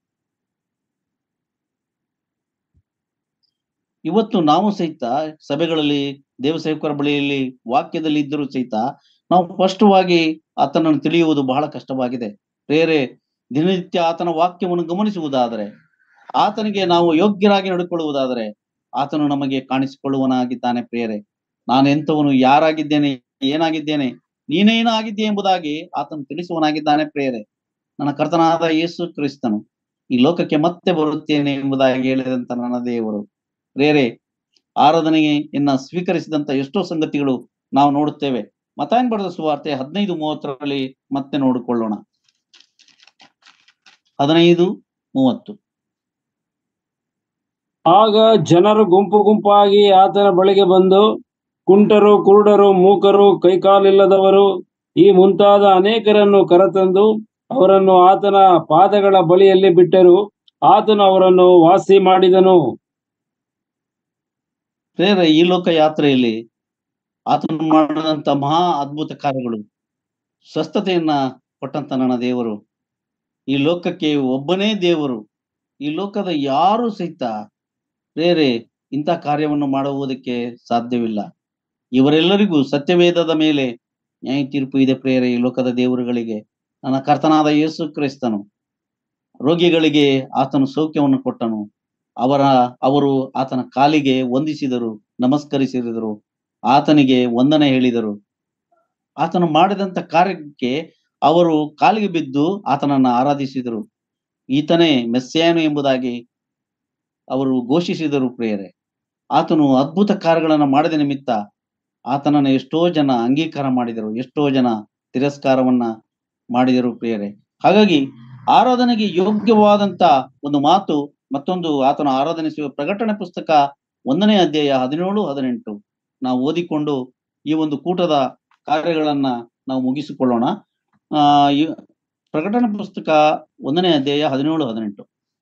S1: ಇವತ್ತು ನಾವು ಸಹಿತ ಸಭೆಗಳಲ್ಲಿ ದೇವಸೇವಕರ ಬಳಿಯಲ್ಲಿ ವಾಕ್ಯದಲ್ಲಿ ಇದ್ದರೂ ಸಹಿತ ನಾವು ಸ್ಪಷ್ಟವಾಗಿ ಆತನನ್ನು ತಿಳಿಯುವುದು ಬಹಳ ಕಷ್ಟವಾಗಿದೆ ಬೇರೆ ದಿನನಿತ್ಯ ಆತನ ವಾಕ್ಯವನ್ನು ಗಮನಿಸುವುದಾದರೆ ಆತನಿಗೆ ನಾವು ಯೋಗ್ಯರಾಗಿ ನಡ್ಕೊಳ್ಳುವುದಾದರೆ ಆತನು ನಮಗೆ ಕಾಣಿಸಿಕೊಳ್ಳುವನಾಗಿದ್ದಾನೆ ಪ್ರಿಯರೇ ನಾನು ಎಂಥವನು ಯಾರಾಗಿದ್ದೇನೆ ಏನಾಗಿದ್ದೇನೆ ನೀನೇನಾಗಿದ್ದೆ ಎಂಬುದಾಗಿ ಆತನು ತಿಳಿಸುವನಾಗಿದ್ದಾನೆ ಪ್ರಿಯರೇ ನನ್ನ ಕರ್ತನಾದ ಯೇಸು ಕ್ರಿಸ್ತನು ಈ ಲೋಕಕ್ಕೆ ಮತ್ತೆ ಬರುತ್ತೇನೆ ಎಂಬುದಾಗಿ ಹೇಳಿದಂತ ನನ್ನ ದೇವರು ಪ್ರಿಯರೇ ಆರಾಧನೆಯನ್ನ ಸ್ವೀಕರಿಸಿದಂತ ಎಷ್ಟೋ ಸಂಗತಿಗಳು ನಾವು ನೋಡುತ್ತೇವೆ ಮತಾಯನ್ ಬರೆದ ಸುವಾರ್ತೆ ಹದಿನೈದು ಮೂವತ್ತರಲ್ಲಿ ಮತ್ತೆ ನೋಡಿಕೊಳ್ಳೋಣ ಹದಿನೈದು ಮೂವತ್ತು
S2: ಆಗ ಜನರು ಗುಂಪು ಗುಂಪಾಗಿ ಆತನ ಬಳಿಗೆ ಬಂದು ಕುಂಟರು ಕುರುಡರು ಮೂಕರು ಕೈಕಾಲಿಲ್ಲದವರು ಈ ಮುಂತಾದ ಅನೇಕರನ್ನು ಕರೆತಂದು ಅವರನ್ನು ಆತನ ಪಾದಗಳ ಬಳಿಯಲ್ಲಿ ಬಿಟ್ಟರು ಆತನು ಅವರನ್ನು ವಾಸಿ ಮಾಡಿದನು
S1: ಪ್ರೇರೆ ಈ ಲೋಕ ಯಾತ್ರೆಯಲ್ಲಿ ಆತನು ಮಾಡಿದಂತ ಮಹಾ ಅದ್ಭುತ ಕಾರ್ಯಗಳು ಸ್ವಸ್ಥತೆಯನ್ನ ಕೊಟ್ಟಂತ ನನ್ನ ದೇವರು ಈ ಲೋಕಕ್ಕೆ ಒಬ್ಬನೇ ದೇವರು ಈ ಲೋಕದ ಯಾರು ಸಹಿತ ಬೇರೆ ಇಂಥ ಕಾರ್ಯವನ್ನು ಮಾಡುವುದಕ್ಕೆ ಸಾಧ್ಯವಿಲ್ಲ ಇವರೆಲ್ಲರಿಗೂ ಸತ್ಯವೇದದ ಮೇಲೆ ನ್ಯಾಯ ತೀರ್ಪು ಇದೆ ಪ್ರೇರೆ ಈ ಲೋಕದ ದೇವರುಗಳಿಗೆ ನನ್ನ ಕರ್ತನಾದ ಯೇಸು ಕ್ರಿಸ್ತನು ರೋಗಿಗಳಿಗೆ ಆತನು ಸೌಖ್ಯವನ್ನು ಕೊಟ್ಟನು ಅವರ ಅವರು ಆತನ ಕಾಲಿಗೆ ವಂದಿಸಿದರು ನಮಸ್ಕರಿಸಿದರು ಆತನಿಗೆ ವಂದನೆ ಹೇಳಿದರು ಆತನು ಮಾಡಿದಂತ ಕಾರ್ಯಕ್ಕೆ ಅವರು ಕಾಲಿಗೆ ಬಿದ್ದು ಆತನನ್ನ ಆರಾಧಿಸಿದರು ಈತನೇ ಮೆಸ್ಸಿಯಾನು ಎಂಬುದಾಗಿ ಅವರು ಘೋಷಿಸಿದರು ಪ್ರಿಯರೇ ಆತನು ಅದ್ಭುತ ಕಾರ್ಯಗಳನ್ನು ಮಾಡಿದ ನಿಮಿತ್ತ ಆತನನ್ನು ಎಷ್ಟೋ ಜನ ಅಂಗೀಕಾರ ಮಾಡಿದರು ಎಷ್ಟೋ ಜನ ತಿರಸ್ಕಾರವನ್ನ ಮಾಡಿದರು ಪ್ರಿಯರೇ ಹಾಗಾಗಿ ಆರಾಧನೆಗೆ ಯೋಗ್ಯವಾದಂತ ಒಂದು ಮಾತು ಮತ್ತೊಂದು ಆತನ ಆರಾಧನಿಸುವ ಪ್ರಕಟಣೆ ಪುಸ್ತಕ ಒಂದನೇ ಅಧ್ಯಾಯ ಹದಿನೇಳು ಹದಿನೆಂಟು ನಾವು ಓದಿಕೊಂಡು ಈ ಒಂದು ಕೂಟದ ಕಾರ್ಯಗಳನ್ನ ನಾವು ಮುಗಿಸಿಕೊಳ್ಳೋಣ ಆ ಈ ಪ್ರಕಟಣೆ ಪುಸ್ತಕ ಒಂದನೇ ಅಧ್ಯಾಯ ಹದಿನೇಳು ಹದಿನೆಂಟು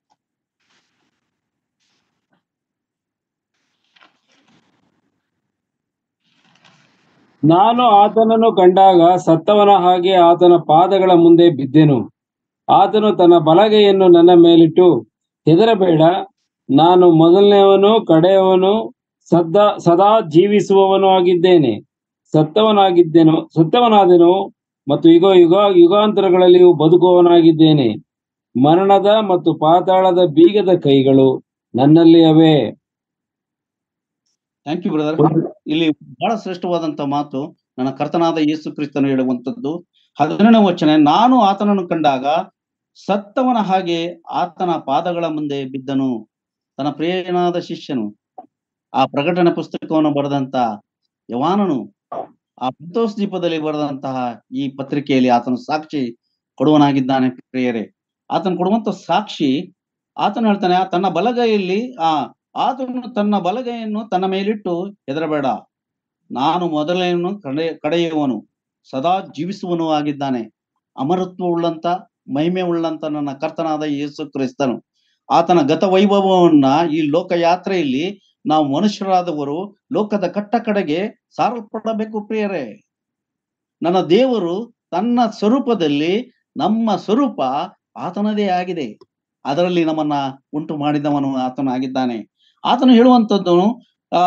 S2: ನಾನು ಆತನನ್ನು ಕಂಡಾಗ ಸತ್ತವನ ಹಾಗೆ ಆತನ ಪಾದಗಳ ಮುಂದೆ ಬಿದ್ದೆನು ಆತನು ತನ್ನ ಬಲಗೈಯನ್ನು ನನ್ನ ಮೇಲಿಟ್ಟು ಹೆದರಬೇಡ ನಾನು ಮೊದಲನೆಯವನು ಕಡೆಯವನು ಸದಾ ಸದಾ ಜೀವಿಸುವವನು ಆಗಿದ್ದೇನೆ ಸತ್ತವನಾಗಿದ್ದೆನು ಸತ್ತವನಾದೆನು ಮತ್ತು ಯುಗ ಯುಗ ಯುಗಾಂತರಗಳಲ್ಲಿಯೂ ಬದುಕುವವನಾಗಿದ್ದೇನೆ ಮರಣದ ಮತ್ತು ಪಾತಾಳದ ಬೀಗದ ಕೈಗಳು ನನ್ನಲ್ಲಿ ಅವೆ
S1: ಥ್ಯಾಂಕ್ ಯು ಬ್ರದರ್ ಇಲ್ಲಿ ಬಹಳ ಶ್ರೇಷ್ಠವಾದಂತ ಮಾತು ನನ್ನ ಕರ್ತನಾದ ಯೇಸು ಕ್ರಿಸ್ತನು ಹೇಳುವಂತದ್ದು ಹದಿನೇಳನೇ ವಚನ ನಾನು ಆತನನ್ನು ಕಂಡಾಗ ಸತ್ತವನ ಹಾಗೆ ಆತನ ಪಾದಗಳ ಮುಂದೆ ಬಿದ್ದನು ತನ್ನ ಪ್ರಿಯನಾದ ಶಿಷ್ಯನು ಆ ಪ್ರಕಟಣೆ ಪುಸ್ತಕವನ್ನು ಬರೆದಂತ ಯವಾನನು ಆ ಪಂತೋಸ್ ದೀಪದಲ್ಲಿ ಬರೆದಂತಹ ಈ ಪತ್ರಿಕೆಯಲ್ಲಿ ಆತನು ಸಾಕ್ಷಿ ಕೊಡುವನಾಗಿದ್ದಾನೆ ಪ್ರಿಯರೇ ಆತನು ಕೊಡುವಂತ ಸಾಕ್ಷಿ ಆತನು ಹೇಳ್ತಾನೆ ತನ್ನ ಬಲಗೈಯಲ್ಲಿ ಆ ಆತನು ತನ್ನ ಬಲಗೈಯನ್ನು ತನ್ನ ಮೇಲಿಟ್ಟು ಹೆದರಬೇಡ ನಾನು ಮೊದಲನೆಯನ್ನು ಕಡೆ ಕಡೆಯುವನು ಸದಾ ಜೀವಿಸುವನು ಆಗಿದ್ದಾನೆ ಅಮರತ್ವ ಉಳ್ಳಂತ ಮಹಿಮೆ ಉಳ್ಳಂತ ನನ್ನ ಕರ್ತನಾದ ಯೇಸು ಕ್ರಿಸ್ತನು ಆತನ ಗತ ವೈಭವವನ್ನ ಈ ಲೋಕಯಾತ್ರೆಯಲ್ಲಿ ನಾವು ಮನುಷ್ಯರಾದವರು ಲೋಕದ ಕಟ್ಟ ಕಡೆಗೆ ಸಾರಲ್ಪಡಬೇಕು ಪ್ರಿಯರೇ ನನ್ನ ದೇವರು ತನ್ನ ಸ್ವರೂಪದಲ್ಲಿ ನಮ್ಮ ಸ್ವರೂಪ ಆತನದೇ ಆಗಿದೆ ಅದರಲ್ಲಿ ನಮ್ಮನ್ನ ಉಂಟು ಮಾಡಿದವನು ಆತನು ಆಗಿದ್ದಾನೆ ಆತನು ಹೇಳುವಂಥದ್ದು ಆ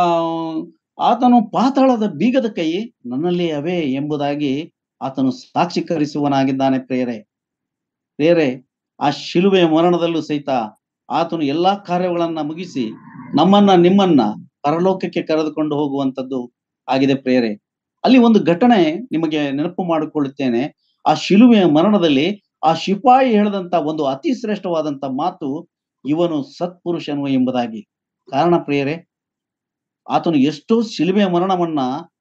S1: ಆತನು ಪಾತಾಳದ ಬೀಗದ ಕೈ ನನ್ನಲ್ಲಿ ಅವೇ ಎಂಬುದಾಗಿ ಆತನು ಸಾಕ್ಷೀಕರಿಸುವನಾಗಿದ್ದಾನೆ ಪ್ರೇರೆ ಪ್ರೇರೆ ಆ ಶಿಲುಬೆಯ ಮರಣದಲ್ಲೂ ಸಹಿತ ಆತನು ಎಲ್ಲಾ ಕಾರ್ಯಗಳನ್ನ ಮುಗಿಸಿ ನಮ್ಮನ್ನ ನಿಮ್ಮನ್ನ ಪರಲೋಕಕ್ಕೆ ಕರೆದುಕೊಂಡು ಹೋಗುವಂತದ್ದು ಆಗಿದೆ ಪ್ರೇರೆ ಅಲ್ಲಿ ಒಂದು ಘಟನೆ ನಿಮಗೆ ನೆನಪು ಮಾಡಿಕೊಳ್ಳುತ್ತೇನೆ ಆ ಶಿಲುಬೆಯ ಮರಣದಲ್ಲಿ ಆ ಶಿಪಾಯಿ ಹೇಳಿದಂತ ಒಂದು ಅತಿ ಶ್ರೇಷ್ಠವಾದಂತ ಮಾತು ಇವನು ಸತ್ಪುರುಷನು ಎಂಬುದಾಗಿ ಕಾರಣ ಪ್ರಿಯರೇ ಆತನು ಎಷ್ಟೋ ಶಿಲುಬೆಯ ಮರಣವನ್ನ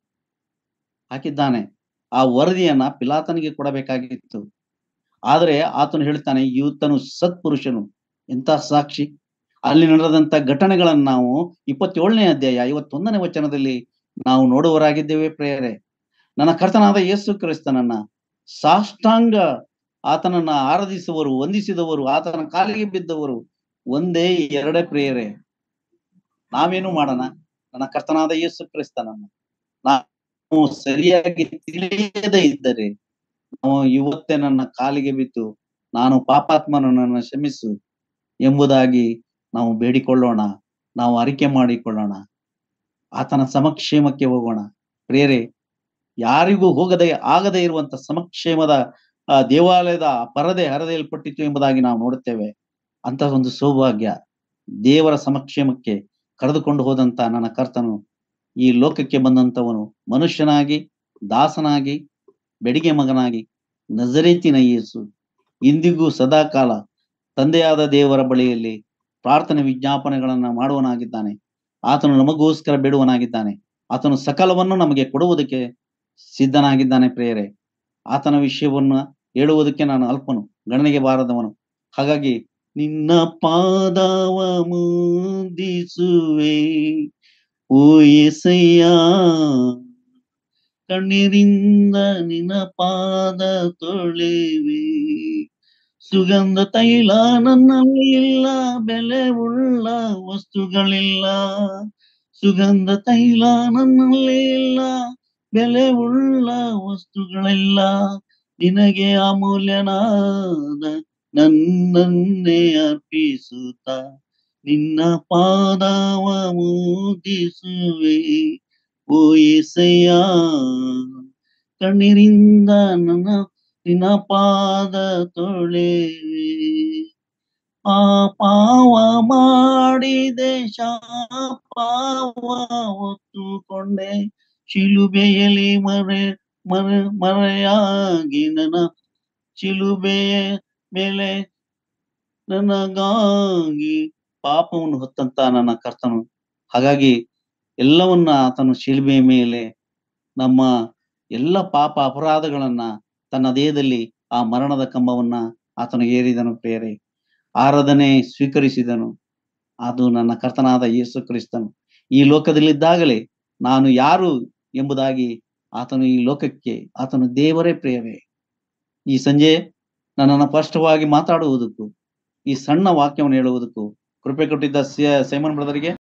S1: ಹಾಕಿದ್ದಾನೆ ಆ ವರದಿಯನ್ನ ಪಿಲಾತನಿಗೆ ಕೊಡಬೇಕಾಗಿತ್ತು ಆದರೆ ಆತನು ಹೇಳ್ತಾನೆ ಈತನು ಸತ್ಪುರುಷನು ಎಂತ ಸಾಕ್ಷಿ ಅಲ್ಲಿ ನಡೆದಂತ ಘಟನೆಗಳನ್ನ ನಾವು ಇಪ್ಪತ್ತೇಳನೇ ಅಧ್ಯಾಯ ಐವತ್ತೊಂದನೇ ವಚನದಲ್ಲಿ ನಾವು ನೋಡುವರಾಗಿದ್ದೇವೆ ಪ್ರೇಯರೆ ನನ್ನ ಕರ್ತನಾದ ಯೇಸು ಕ್ರಿಸ್ತನನ್ನ ಸಾಷ್ಟಾಂಗ ಆತನನ್ನ ಆರಾಧಿಸುವರು ವಂದಿಸಿದವರು ಆತನ ಕಾಲಿಗೆ ಬಿದ್ದವರು ಒಂದೇ ಎರಡೇ ಪ್ರೇಯರೆ ನಾವೇನು ಮಾಡೋಣ ನನ್ನ ಕರ್ತನಾದ ಯೇಸು ಕ್ರಿಸ್ತನನ್ನ ನಾವು ಸರಿಯಾಗಿ ತಿಳಿಯದೇ ಇದ್ದರೆ ನಾವು ಇವತ್ತೇ ನನ್ನ ಕಾಲಿಗೆ ಬಿದ್ದು ನಾನು ಪಾಪಾತ್ಮನು ನನ್ನ ಕ್ಷಮಿಸು ಎಂಬುದಾಗಿ ನಾವು ಬೇಡಿಕೊಳ್ಳೋಣ ನಾವು ಅರಿಕೆ ಮಾಡಿಕೊಳ್ಳೋಣ ಆತನ ಸಮಕ್ಷೇಮಕ್ಕೆ ಹೋಗೋಣ ಪ್ರೇರೆ ಯಾರಿಗೂ ಹೋಗದೆ ಆಗದೆ ಇರುವಂತ ಸಮಕ್ಷೇಮದ ಆ ದೇವಾಲಯದ ಪರದೆ ಹರದೆಯಲ್ಪಟ್ಟಿತು ಎಂಬುದಾಗಿ ನಾವು ನೋಡುತ್ತೇವೆ ಅಂತ ಒಂದು ಸೌಭಾಗ್ಯ ದೇವರ ಸಮಕ್ಷೇಮಕ್ಕೆ ಕರೆದುಕೊಂಡು ಹೋದಂತ ನನ್ನ ಕರ್ತನು ಈ ಲೋಕಕ್ಕೆ ಬಂದಂತವನು ಮನುಷ್ಯನಾಗಿ ದಾಸನಾಗಿ ಬೆಡಿಗೆ ಮಗನಾಗಿ ನಜರೇತಿನ ಯೇಸು ಇಂದಿಗೂ ಸದಾಕಾಲ ತಂದೆಯಾದ ದೇವರ ಬಳಿಯಲ್ಲಿ ಪ್ರಾರ್ಥನೆ ವಿಜ್ಞಾಪನೆಗಳನ್ನ ಮಾಡುವನಾಗಿದ್ದಾನೆ ಆತನು ನಮಗೋಸ್ಕರ ಬೇಡುವನಾಗಿದ್ದಾನೆ ಆತನು ಸಕಲವನ್ನು ನಮಗೆ ಕೊಡುವುದಕ್ಕೆ ಸಿದ್ಧನಾಗಿದ್ದಾನೆ ಪ್ರೇಯರೆ ಆತನ ವಿಷಯವನ್ನ ಹೇಳುವುದಕ್ಕೆ ನಾನು ಅಲ್ಪನು ಗಣನೆಗೆ ಬಾರದವನು ಹಾಗಾಗಿ ನಿನ್ನ ಪಾದವ ಮುದಿಸುವೆ ಓ ಎಸಯ್ಯ ಕಣ್ಣೀರಿಂದ ನಿನ್ನ ಪಾದ ತೊಳೆವೆ ಸುಗಂಧ ತೈಲ ನನ್ನಲ್ಲಿ ಇಲ್ಲ ಬೆಲೆ ಉಳ್ಳ ವಸ್ತುಗಳಿಲ್ಲ ಸುಗಂಧ ತೈಲ ನನ್ನಲ್ಲಿ ಇಲ್ಲ ಬೆಲೆ ಉಳ್ಳ ವಸ್ತುಗಳಿಲ್ಲ ನಿನಗೆ ಅಮೂಲ್ಯನಾದ ನನ್ನನ್ನೇ ಅರ್ಪಿಸುತ್ತ ನಿನ್ನ ಪಾದವ ಮುದಿಸುವೆ ಓ ಎಸೆಯ ಕಣ್ಣೀರಿಂದ ನನ್ನ ನಿನ್ನ ಪಾದ ತೊಳೆವೆ ಆ ಪಾವ ಮಾಡಿದೆ ಶಾಪಾವ ಹೊತ್ತುಕೊಂಡೆ ಶಿಲುಬೆಯಲ್ಲಿ ಮರೆ ಮರೆ ಮರೆಯಾಗಿ ನನ್ನ ಶಿಲುಬೆಯ ಮೇಲೆ ನನಗಾಗಿ ಪಾಪವನ್ನು ಹೊತ್ತಂತ ನನ್ನ ಕರ್ತನು ಹಾಗಾಗಿ ಎಲ್ಲವನ್ನ ಆತನು ಶಿಲುಬೆಯ ಮೇಲೆ ನಮ್ಮ ಎಲ್ಲ ಪಾಪ ಅಪರಾಧಗಳನ್ನ ತನ್ನ ದೇಹದಲ್ಲಿ ಆ ಮರಣದ ಕಂಬವನ್ನ ಆತನು ಏರಿದನು ಪ್ರೇರೆ ಆರಾಧನೆ ಸ್ವೀಕರಿಸಿದನು ಅದು ನನ್ನ ಕರ್ತನಾದ ಯೇಸು ಕ್ರಿಸ್ತನು ಈ ಲೋಕದಲ್ಲಿದ್ದಾಗಲೇ ನಾನು ಯಾರು ಎಂಬುದಾಗಿ ಆತನು ಈ ಲೋಕಕ್ಕೆ ಆತನು ದೇವರೇ ಪ್ರಿಯವೇ ಈ ಸಂಜೆ ನನ್ನನ್ನು ಸ್ಪಷ್ಟವಾಗಿ ಮಾತಾಡುವುದಕ್ಕೂ ಈ ಸಣ್ಣ ವಾಕ್ಯವನ್ನು ಹೇಳುವುದಕ್ಕೂ ಕೃಪೆ ಕೊಟ್ಟಿದ್ದ ಸೈಮನ್ ಬ್ರದರ್ಗೆ